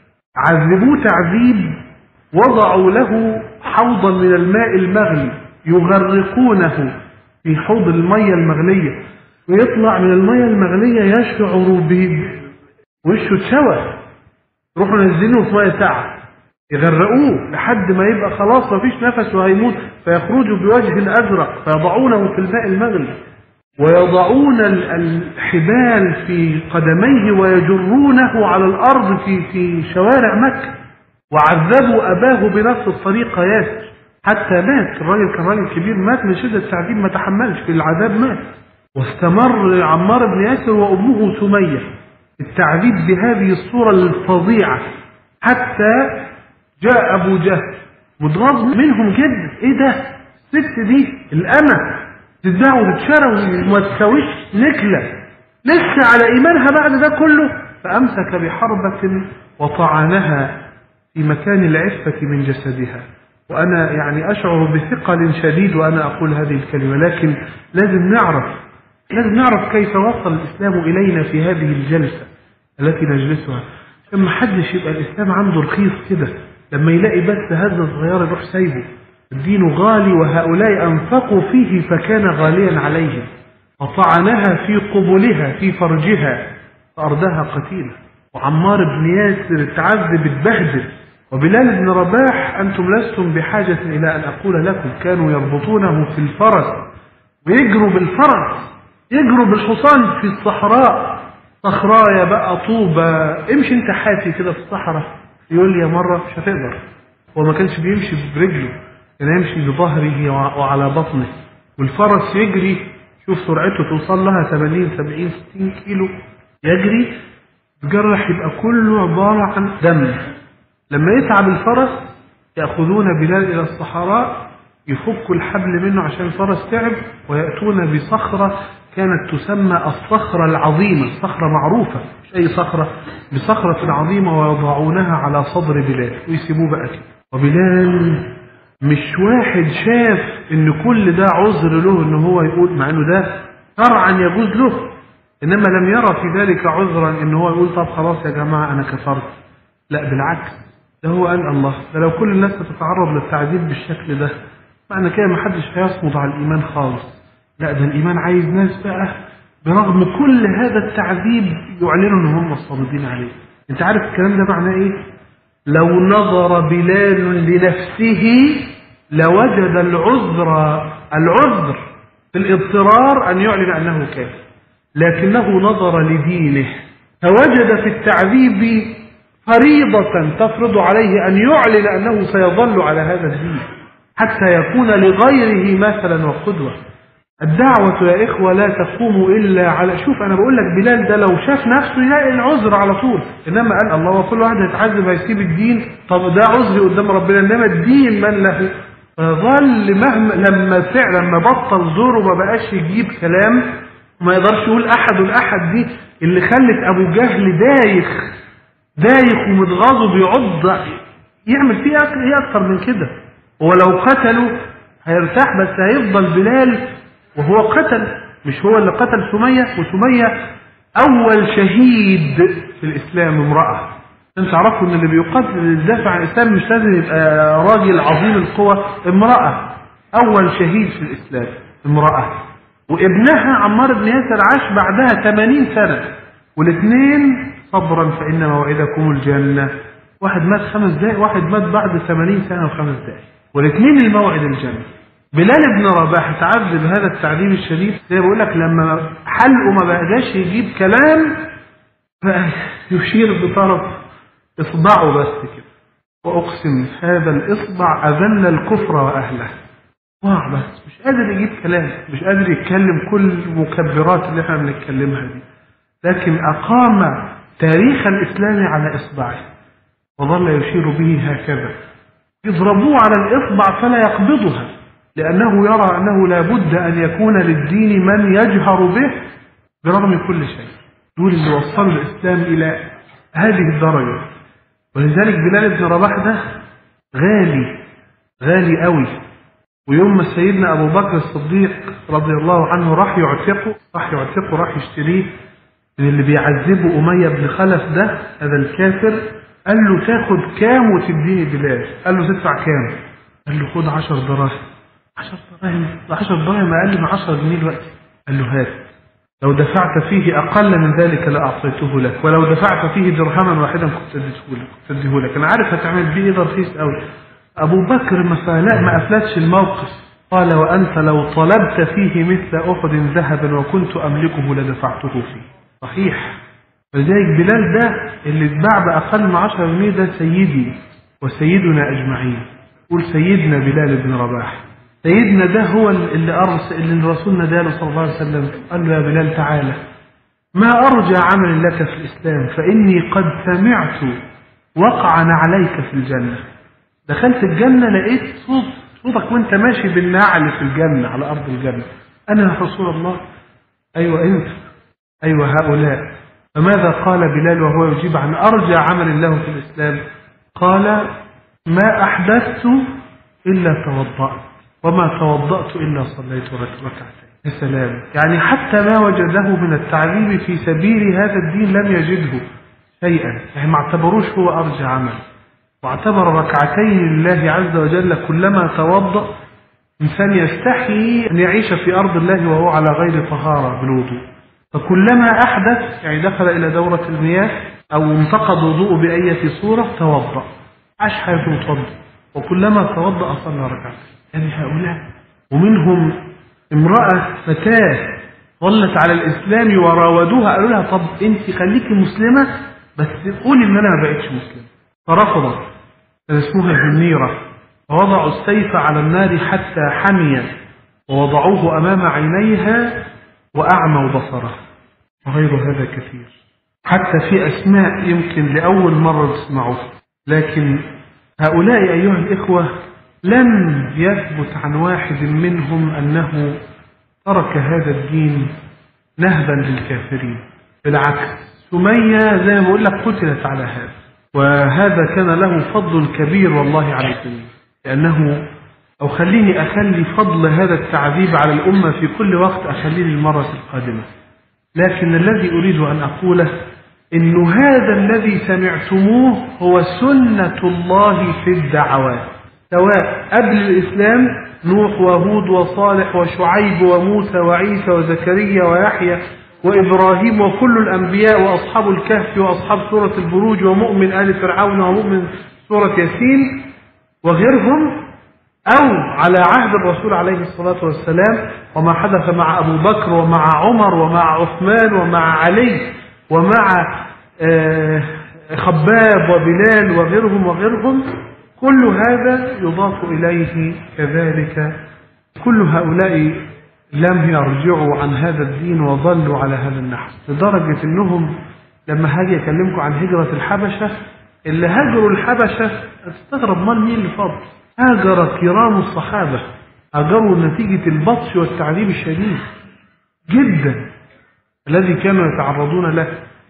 S2: عذبوه تعذيب وضعوا له حوضا من الماء المغلي يغرقونه في حوض المية المغلية ويطلع من المية المغلية يشعر ب وشه اتشوى يروحوا نزلينه في مية ساعة يغرقوه لحد ما يبقى خلاص مفيش نفس وهيموت فيخرجوا بوجه أزرق فيضعونه في الماء المغلي ويضعون الحبال في قدميه ويجرونه على الأرض في في شوارع مكة وعذبوا أباه بنفس الطريقة ياسر حتى مات الراجل كان راجل كبير مات من شدة التعذيب ما تحملش في العذاب مات واستمر عمار بن ياسر وأمه سمية التعذيب بهذه الصورة الفظيعة حتى جاء أبو جهل متغاظ منهم جدا إيه ده الست دي الأمة تتباع وتتشرى وما تساويش نكلة لسه على إيمانها بعد ده كله فأمسك بحربة وطعنها في مكان العفة من جسدها وأنا يعني أشعر بثقل شديد وأنا أقول هذه الكلمة لكن لازم نعرف لازم نعرف كيف وصل الإسلام إلينا في هذه الجلسة التي نجلسها لما حدش يبقى الإسلام عنده رخيص كده لما يلاقي بس هذا الصغير يروح سايبه الدين غالي وهؤلاء أنفقوا فيه فكان غاليا عليهم وطعنها في قبلها في فرجها فأردها قتيلة وعمار بن ياسر اتعذب اتبهدل وبلال بن رباح أنتم لستم بحاجة إلى أن أقول لكم كانوا يربطونه في الفرس ويجروا بالفرس يجروا بالحصان في الصحراء صخرايا بقى طوبة امشي انت حافي كده في الصحراء يقول لي يا مرة مش هتقدر هو ما كانش بيمشي برجله كان يمشي بظهره وعلى بطنه والفرس يجري شوف سرعته توصل لها 80 70 60 كيلو يجري الجرح يبقى كله عبارة عن دم لما يتعب الفرس يأخذون بلال إلى الصحراء يفكوا الحبل منه عشان الفرس تعب ويأتون بصخرة كانت تسمى الصخرة العظيمة صخرة معروفة مش أي صخرة بصخرة عظيمة ويضعونها على صدر بلال ويسيبوه بقى كده وبلال مش واحد شاف ان كل ده عذر له ان هو يقول مع انه ده شرعا يجوز له انما لم يرى في ذلك عذرا ان هو يقول طب خلاص يا جماعه انا كفرت لا بالعكس ده هو قال الله ده لو كل الناس تتعرض للتعذيب بالشكل ده معنى كده ما حدش هيصمد على الايمان خالص لا ده الايمان عايز ناس بقى برغم كل هذا التعذيب يعلنوا ان هم صامدين عليه انت عارف الكلام ده معناه ايه لو نظر بلال لنفسه لوجد العذر العذر في الاضطرار ان يعلن انه كافر لكنه نظر لدينه فوجد في التعذيب فريضة تفرض عليه أن يعلن أنه سيظل على هذا الدين حتى يكون لغيره مثلا وقدوة الدعوة يا إخوة لا تقوم إلا على شوف أنا بقول لك بلال ده لو شاف نفسه يلاقي العذر على طول إنما قال الله وكل واحد هيتعذب هيسيب الدين طب ده عذري قدام ربنا إنما الدين من له فظل مهما لما فعلا لما بطل زوره ما بقاش يجيب كلام وما يقدرش يقول أحد الأحد دي اللي خلت أبو جهل دايخ دايخ ومتغاظ وبيعض يعمل فيه ايه اكتر من كده هو لو قتله هيرتاح بس هيفضل بلال وهو قتل مش هو اللي قتل سمية وسمية أول شهيد في الإسلام امرأة انت تعرفوا ان اللي بيقاتل الدافع عن الإسلام مش لازم يبقى راجل عظيم القوى امرأة أول شهيد في الإسلام امرأة وابنها عمار بن ياسر عاش بعدها 80 سنة والاثنين صبرا فإن موعدكم الجنة واحد مات خمس دقائق واحد مات بعد 80 سنة وخمس دقائق والاثنين الموعد الجنة بلال بن رباح تعذب هذا التعذيب الشديد زي بقول لك لما حلقه ما بقاش يجيب كلام يشير بطرف اصبعه بس كده واقسم هذا الاصبع اذل الكفر واهله واع بس مش قادر يجيب كلام مش قادر يتكلم كل المكبرات اللي احنا بنتكلمها دي لكن اقام تاريخ الاسلام على اصبعه وظل يشير به هكذا يضربوه على الاصبع فلا يقبضها لأنه يرى أنه لا بد أن يكون للدين من يجهر به برغم كل شيء دول اللي وصلوا الإسلام إلى هذه الدرجة ولذلك بلال بن رباح ده غالي غالي قوي ويوم ما سيدنا أبو بكر الصديق رضي الله عنه راح يعتقه راح يعتقه راح يشتريه من اللي بيعذبه أمية بن خلف ده هذا الكافر قال له تاخد كام وتديني بلال قال له تدفع كام قال له خد عشر دراهم 10 دراهم 10 دراهم اقل من 10 جنيه دلوقتي قال له هات لو دفعت فيه اقل من ذلك لاعطيته لك ولو دفعت فيه درهما واحدا كنت اديته لك كنت اديه لك انا عارف هتعمل بيه ايه رخيص قوي ابو بكر ما فلا ما افلتش الموقف قال وانت لو طلبت فيه مثل احد ذهبا وكنت املكه لدفعته فيه صحيح فلذلك بلال ده اللي اتباع باقل من 10 جنيه ده سيدي وسيدنا اجمعين قول سيدنا بلال بن رباح سيدنا ده هو اللي أرس اللي الرسول ناداله صلى الله عليه وسلم قال له يا بلال تعالى ما أرجى عمل لك في الإسلام فإني قد سمعت وقعا عليك في الجنة دخلت الجنة لقيت صوت صوتك وانت ماشي بالنعل في الجنة على أرض الجنة أنا يا رسول الله أيوة أنت أيوة هؤلاء فماذا قال بلال وهو يجيب عن أرجى عمل له في الإسلام قال ما أحدثت إلا توضأت وما توضأت إلا صليت ركعتين يا سلام يعني حتى ما وجده من التعذيب في سبيل هذا الدين لم يجده شيئا يعني ما اعتبروش هو أرجى عمل واعتبر ركعتين لله عز وجل كلما توضأ إنسان يستحي أن يعيش في أرض الله وهو على غير طهارة بالوضوء فكلما أحدث يعني دخل إلى دورة المياه أو انتقد وضوءه بأية صورة توضأ عاش حياته متوضأ وكلما توضأ صلى ركعتين يعني هؤلاء ومنهم امرأة فتاة ظلت على الإسلام وراودوها قالوا لها طب أنت خليكي مسلمة بس قولي إن أنا ما بقتش مسلمة فرفضت كان اسمها جنيرة ووضعوا السيف على النار حتى حمي ووضعوه أمام عينيها وأعموا بصره وغير هذا كثير حتى في أسماء يمكن لأول مرة تسمعوها لكن هؤلاء أيها الإخوة لم يثبت عن واحد منهم أنه ترك هذا الدين نهبا للكافرين بالعكس سمية زي ما بقول لك قتلت على هذا وهذا كان له فضل كبير والله على المسلمين لأنه أو خليني أخلي فضل هذا التعذيب على الأمة في كل وقت أخليه للمرة القادمة لكن الذي أريد أن أقوله إن هذا الذي سمعتموه هو سنة الله في الدعوات سواء قبل الإسلام نوح وهود وصالح وشعيب وموسى وعيسى وزكريا ويحيى وإبراهيم وكل الأنبياء وأصحاب الكهف وأصحاب سورة البروج ومؤمن آل فرعون ومؤمن سورة ياسين وغيرهم أو على عهد الرسول عليه الصلاة والسلام وما حدث مع أبو بكر ومع عمر ومع عثمان ومع علي ومع آه، خباب وبلال وغيرهم وغيرهم كل هذا يضاف إليه كذلك كل هؤلاء لم يرجعوا عن هذا الدين وظلوا على هذا النحو لدرجة أنهم لما هاجي أكلمكم عن هجرة الحبشة اللي هاجروا الحبشة استغرب مال مين اللي فضل هاجر كرام الصحابة هاجروا نتيجة البطش والتعذيب الشديد جدا الذي كانوا يتعرضون له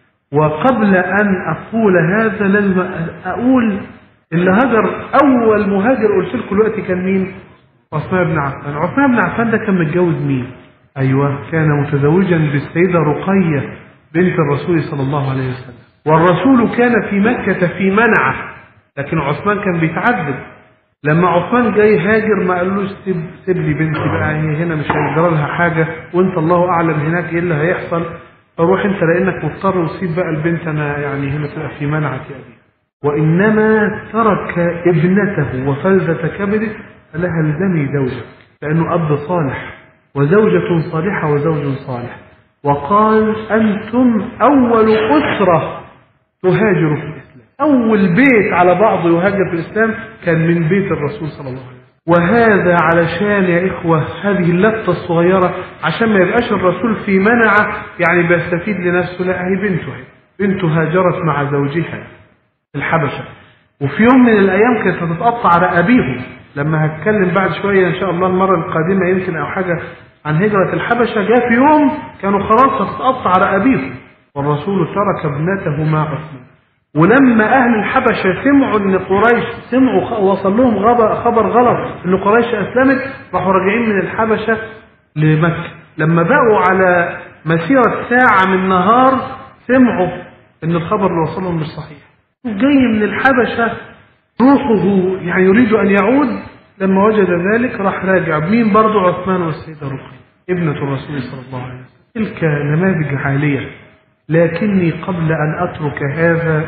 S2: وقبل أن أقول هذا لازم أقول اللي هاجر أول مهاجر قلت لكم دلوقتي كان مين؟ عثمان بن عفان، عثمان بن عفان ده كان متجوز مين؟ أيوه كان متزوجا بالسيدة رقية بنت الرسول صلى الله عليه وسلم، والرسول كان في مكة في منعه، لكن عثمان كان بيتعذب. لما عثمان جاي هاجر ما قالوش سيب, سيب لي بنتي بقى هي هنا مش هيجرى لها حاجة وانت الله أعلم هناك ايه اللي هيحصل فروح انت لانك مضطر وسيب بقى البنت انا يعني هنا تبقى في منعك يا ابي وانما ترك ابنته وفلذة كبده فلها الزمي زوجك لانه اب صالح وزوجة صالحة وزوج صالح وقال انتم اول اسرة تهاجر في الاسلام اول بيت على بعضه يهاجر في الاسلام كان من بيت الرسول صلى الله عليه وسلم وهذا علشان يا إخوة هذه اللفة الصغيرة عشان ما يبقاش الرسول في منعه يعني بيستفيد لنفسه لا هي بنته هي بنته هاجرت مع زوجها الحبشة وفي يوم من الأيام كانت هتتقطع رقابيهم لما هتكلم بعد شوية إن شاء الله المرة القادمة يمكن أو حاجة عن هجرة الحبشة جاء في يوم كانوا خلاص هتتقطع رقابيهم والرسول ترك ابنته مع عثمان ولما اهل الحبشه سمعوا ان قريش سمعوا وصل لهم خبر غلط ان قريش اسلمت راحوا راجعين من الحبشه لمكه لما بقوا على مسيره ساعه من نهار سمعوا ان الخبر اللي وصلهم مش صحيح جاي من الحبشه روحه يعني يريد ان يعود لما وجد ذلك راح راجع مين برضه عثمان والسيده رقيه ابنه الرسول صلى الله عليه وسلم تلك نماذج عاليه لكني قبل ان اترك هذا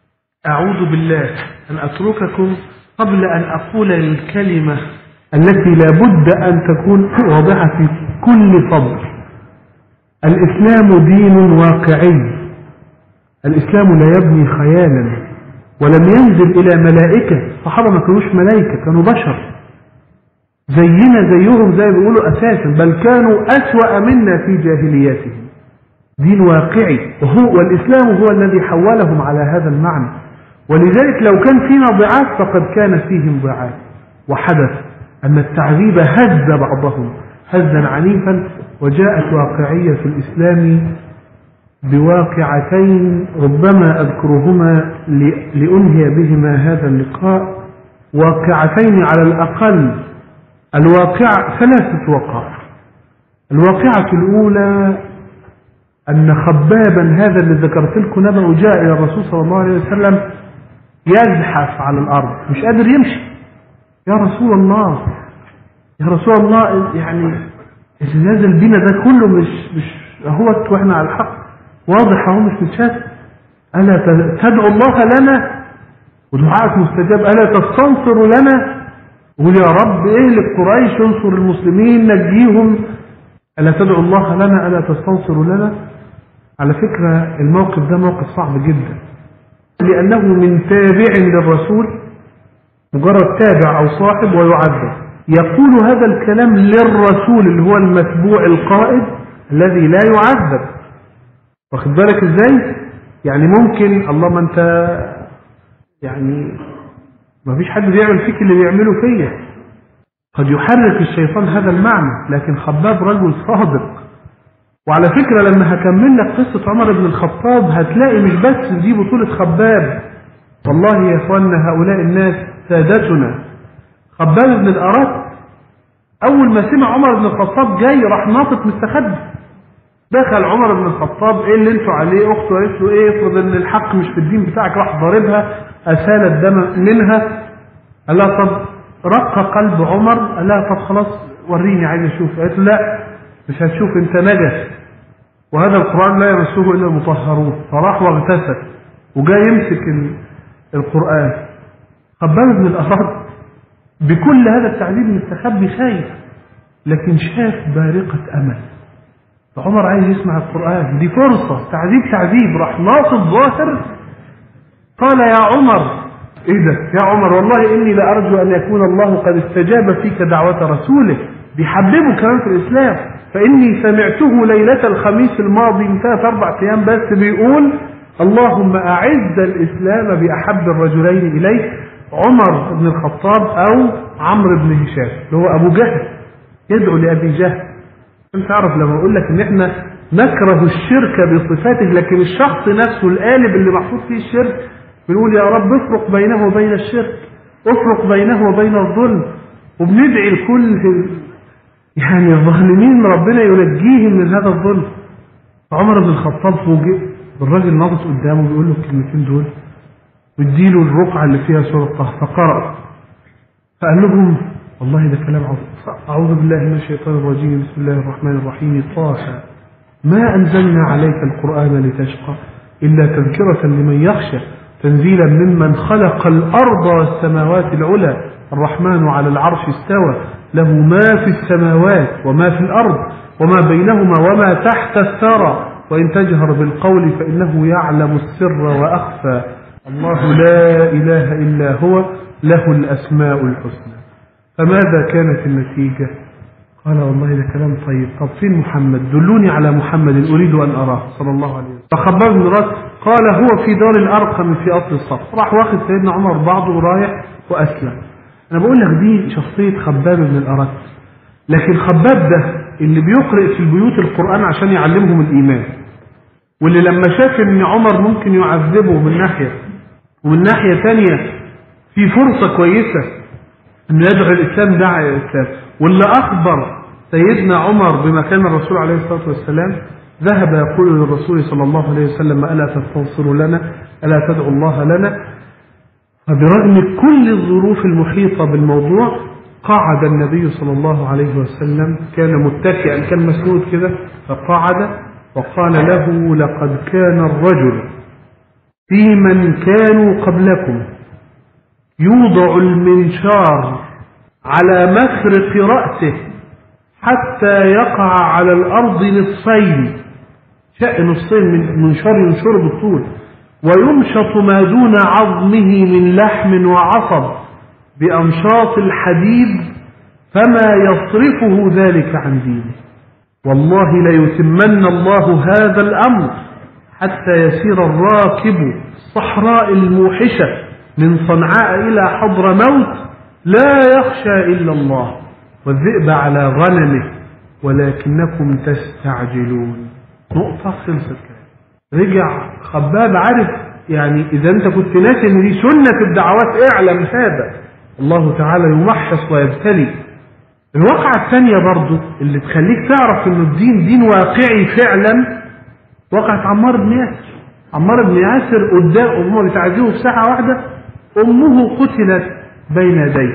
S2: أعوذ بالله أن أترككم قبل أن أقول الكلمة التي لا بد أن تكون واضحة في كل صدر الإسلام دين واقعي الإسلام لا يبني خيالا ولم ينزل إلى ملائكة الصحابة ما كانوش ملائكة كانوا بشر زينا زيهم زي ما بيقولوا أساسا بل كانوا أسوأ منا في جاهلياتهم دين واقعي وهو والإسلام هو الذي حولهم على هذا المعنى ولذلك لو كان فينا ضعاف فقد كان فيهم ضعاف وحدث أن التعذيب هز بعضهم هزا عنيفا وجاءت واقعية في الإسلام بواقعتين ربما أذكرهما لأنهي بهما هذا اللقاء واقعتين على الأقل الواقع ثلاثة وقائع الواقعة الأولى أن خبابا هذا اللي ذكرت لكم نبأ جاء إلى الرسول صلى الله عليه وسلم يزحف على الأرض مش قادر يمشي يا رسول الله يا رسول الله يعني اللي نازل بينا ده كله مش مش اهوت واحنا على الحق واضح اهو مش متشاف الا تدعو الله لنا ودعائك مستجاب الا تستنصر لنا قول يا رب اهلك قريش انصر المسلمين نجيهم الا تدعو الله لنا الا تستنصر لنا على فكره الموقف ده موقف صعب جدا لأنه من تابع للرسول مجرد تابع أو صاحب ويعذب يقول هذا الكلام للرسول اللي هو المتبوع القائد الذي لا يعذب واخد بالك ازاي يعني ممكن الله ما انت يعني ما فيش حد بيعمل فيك اللي بيعمله فيا قد يحرك الشيطان هذا المعنى لكن خباب رجل صادق وعلى فكرة لما هكمل لك قصة عمر بن الخطاب هتلاقي مش بس دي بطولة خباب والله يا اخوانا هؤلاء الناس سادتنا خباب بن الأرات أول ما سمع عمر بن الخطاب جاي راح ناطط مستخبي دخل عمر بن الخطاب ايه اللي انتوا عليه اخته قالت له ايه افرض ان الحق مش في الدين بتاعك راح ضاربها اسال الدم منها قال لها طب رق قلب عمر قال لها طب خلاص وريني عايز اشوف قالت له لا مش هتشوف انت نجس وهذا القران لا يمسه الا المطهرون فراح واغتسل وجاي يمسك ال- القران خباب بن الاراد بكل هذا التعذيب مستخبي خايف لكن شاف بارقه امل فعمر عايز يسمع القرآن دي فرصة تعذيب تعذيب راح ناصب ظاهر قال يا عمر ايه ده يا عمر والله اني لارجو ان يكون الله قد استجاب فيك دعوة رسوله بيحببه كمان في الاسلام فاني سمعته ليلة الخميس الماضي من ثلاث اربع ايام بس بيقول اللهم اعز الاسلام باحب الرجلين اليك عمر بن الخطاب او عمرو بن هشام اللي هو ابو جهل يدعو لابي جهل انت تعرف لما اقول لك ان احنا نكره الشرك بصفاته لكن الشخص نفسه القالب اللي محطوط فيه الشرك بنقول يا رب افرق بينه وبين الشرك افرق بينه وبين الظلم وبندعي لكل يعني الظالمين ربنا ينجيهم من هذا الظلم عمر بن الخطاب فوجئ بالراجل ناقص قدامه بيقول له الكلمتين دول واديله الرقعه اللي فيها سوره طه فقرأ فقال لهم والله ده كلام عظيم أعوذ بالله من الشيطان الرجيم بسم الله الرحمن الرحيم طه ما أنزلنا عليك القرآن لتشقى إلا تذكرة لمن يخشى تنزيلا ممن خلق الأرض والسماوات العلى الرحمن على العرش استوى له ما في السماوات وما في الأرض وما بينهما وما تحت الثرى وإن تجهر بالقول فإنه يعلم السر وأخفى الله لا إله إلا هو له الأسماء الحسنى فماذا كانت النتيجة قال والله ده كلام طيب طب فين محمد دلوني على محمد أريد أن أراه صلى الله عليه وسلم فخباب بن رد قال هو في دار الأرقم في أصل الصف راح واخد سيدنا عمر بعضه ورايح وأسلم أنا بقول لك دي شخصية خباب بن الأرد لكن خباب ده اللي بيقرأ في البيوت القرآن عشان يعلمهم الإيمان واللي لما شاف ان عمر ممكن يعذبه من ناحية ومن ناحية ثانية في فرصة كويسة انه يدعو الاسلام دعا الى الاسلام واللي اخبر سيدنا عمر بمكان الرسول عليه الصلاه والسلام ذهب يقول للرسول صلى الله عليه وسلم الا تستنصر لنا الا تدعو الله لنا فبرغم كل الظروف المحيطه بالموضوع قعد النبي صلى الله عليه وسلم كان متكئا كان مسنود كده فقعد وقال له لقد كان الرجل في من كانوا قبلكم يوضع المنشار على مفرق رأسه حتى يقع على الأرض نصفين شق نصين من منشار ينشر بالطول ويمشط ما دون عظمه من لحم وعصب بأمشاط الحديد فما يصرفه ذلك عن دينه والله ليتمن الله هذا الأمر حتى يسير الراكب الصحراء الموحشة من صنعاء إلى حضر موت لا يخشى إلا الله والذئب على غنمه ولكنكم تستعجلون نقطة خلصت كده رجع خباب عارف يعني إذا أنت كنت ناسي إن دي سنة الدعوات اعلم هذا الله تعالى يمحص ويبتلي الواقعة الثانية برضو اللي تخليك تعرف إنه الدين دين واقعي فعلا وقعت عمار بن ياسر عمار بن ياسر قدام أمه بتعزيه في ساعة واحدة أمه قتلت بين يديه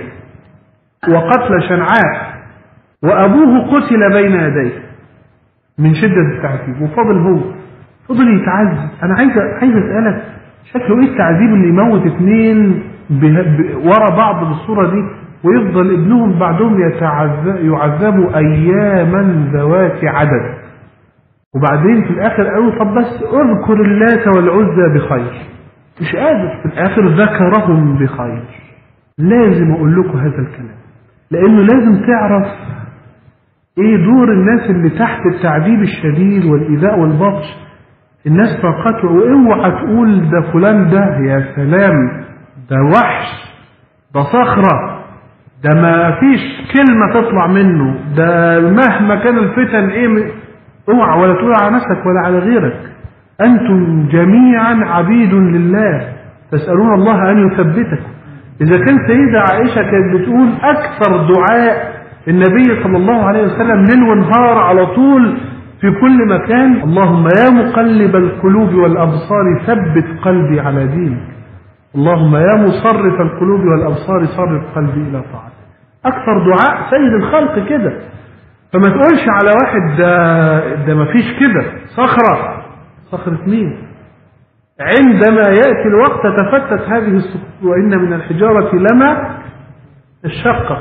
S2: وقتل شنعاء وأبوه قتل بين يديه من شدة التعذيب وفضل هو فضل يتعذب أنا عايز عايز أسألك شكله إيه التعذيب اللي يموت اتنين به- ب- ورا بعض بالصورة دي ويفضل ابنهم بعدهم يتعذب يعذبوا أياما ذوات عدد وبعدين في الآخر قالوا طب بس اذكر اللات والعزى بخير مش قادر في الآخر ذكرهم بخير لازم أقول لكم هذا الكلام لأنه لازم تعرف إيه دور الناس اللي تحت التعذيب الشديد والإيذاء والبطش الناس طاقته واوعى تقول ده فلان ده يا سلام ده وحش ده صخرة ده ما فيش كلمة تطلع منه ده مهما كان الفتن ايه م- اوعى ولا تقول على نفسك ولا على غيرك انتم جميعا عبيد لله تسألون الله أن يثبتكم إذا كان سيدة عائشة كانت بتقول أكثر دعاء النبي صلى الله عليه وسلم ليل ونهار على طول في كل مكان اللهم يا مقلب القلوب والأبصار ثبت قلبي على دينك اللهم يا مصرف القلوب والأبصار صرف قلبي إلى طاعتك أكثر دعاء سيد الخلق كده فما تقولش على واحد ده, ده ما فيش كده صخرة صخرة مين عندما يأتي الوقت تفتت هذه الصخور وإن من الحجارة لما الشقة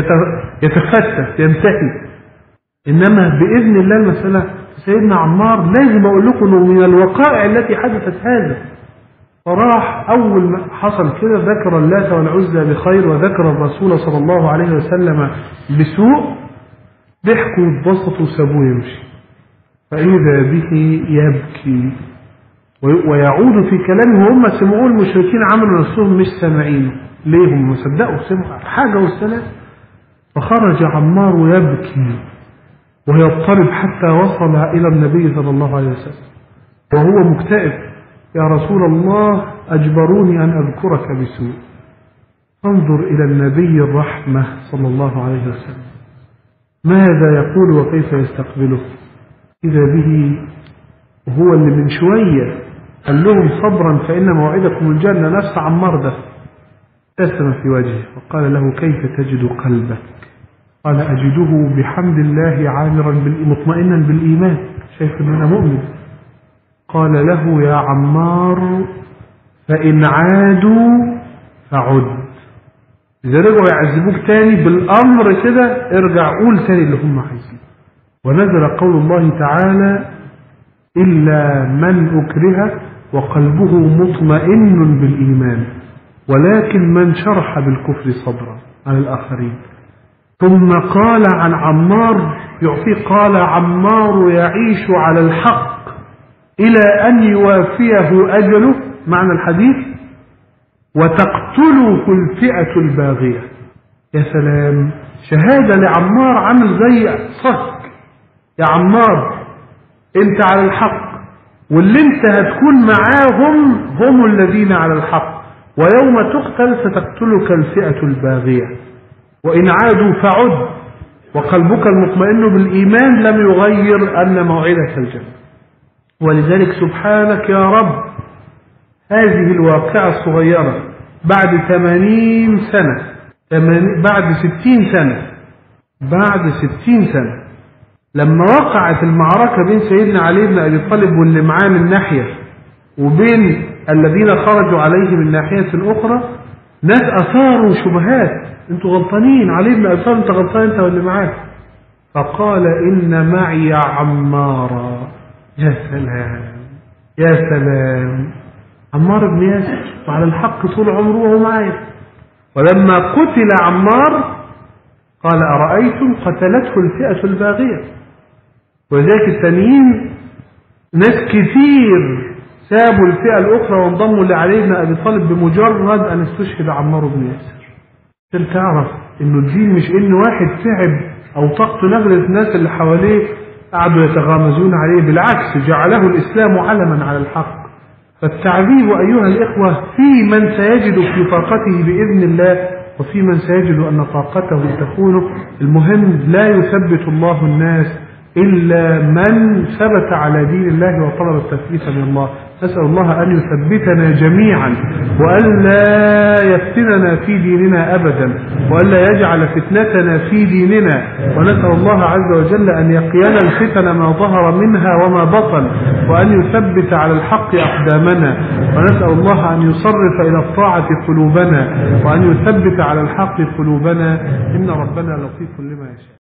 S2: يتفتت ينتهي إنما بإذن الله المسألة سيدنا عمار لازم أقول لكم أنه من الوقائع التي حدثت هذا فراح أول ما حصل كده ذكر اللات والعزى بخير وذكر الرسول صلى الله عليه وسلم بسوء ضحكوا واتبسطوا وسابوه يمشي فإذا به يبكي ويعود في كلامه وهم سمعوه المشركين عملوا نفسهم مش سامعين ليه هم صدقوا سمعوا حاجة والسلام فخرج عمار يبكي ويضطرب حتى وصل إلى النبي صلى الله عليه وسلم وهو مكتئب يا رسول الله أجبروني أن أذكرك بسوء فانظر إلى النبي الرحمة صلى الله عليه وسلم ماذا يقول وكيف يستقبله إذا به هو اللي من شوية قال لهم صبرا فإن موعدكم الجنة نفس عمار ده ابتسم في وجهه وقال له كيف تجد قلبك قال أجده بحمد الله عامرا مطمئنا بالإيمان شايف أن أنا مؤمن قال له يا عمار فإن عادوا فعد إذا رجعوا يعذبوك تاني بالأمر كده ارجع قول تاني اللي هم عايزين ونزل قول الله تعالى إلا من أكره وقلبه مطمئن بالإيمان ولكن من شرح بالكفر صدرا على الآخرين ثم قال عن عمار يعطيه قال عمار يعيش على الحق إلى أن يوافيه أجله معنى الحديث وتقتله الفئة الباغية يا سلام شهادة لعمار عامل زي صك يا عمار انت على الحق واللي انت هتكون معاهم هم الذين على الحق ويوم تقتل ستقتلك الفئة الباغية وإن عادوا فعد وقلبك المطمئن بالإيمان لم يغير أن موعدك الجنة ولذلك سبحانك يا رب هذه الواقعة الصغيرة بعد ثمانين سنة بعد ستين سنة بعد ستين سنة لما وقعت المعركة بين سيدنا علي بن أبي طالب واللي معاه من ناحية وبين الذين خرجوا عليه من ناحية أخرى ناس أثاروا شبهات انتوا غلطانين علي بن أبي طالب انت غلطان انت واللي معاك فقال إن معي عمارا يا سلام يا سلام عمار بن ياسر وعلى الحق طول عمره وهو معايا ولما قتل عمار قال أرأيتم قتلته الفئة الباغية وذلك الثانيين ناس كثير سابوا الفئة الأخرى وانضموا لعلي بن أبي طالب بمجرد أن استشهد عمار بن ياسر عشان تعرف إنه الدين مش إن واحد تعب أو طاقته نغلت الناس اللي حواليه قعدوا يتغامزون عليه بالعكس جعله الإسلام علما على الحق فالتعذيب أيها الإخوة في من سيجد في طاقته بإذن الله وفي من سيجد أن طاقته تكون المهم لا يثبت الله الناس إلا من ثبت على دين الله وطلب التثبيت من الله نسأل الله أن يثبتنا جميعا وأن لا يفتننا في ديننا أبدا وأن لا يجعل فتنتنا في ديننا ونسأل الله عز وجل أن يقينا الفتن ما ظهر منها وما بطن وأن يثبت على الحق أقدامنا ونسأل الله أن يصرف إلى الطاعة قلوبنا وأن يثبت على الحق قلوبنا إن ربنا لطيف لما يشاء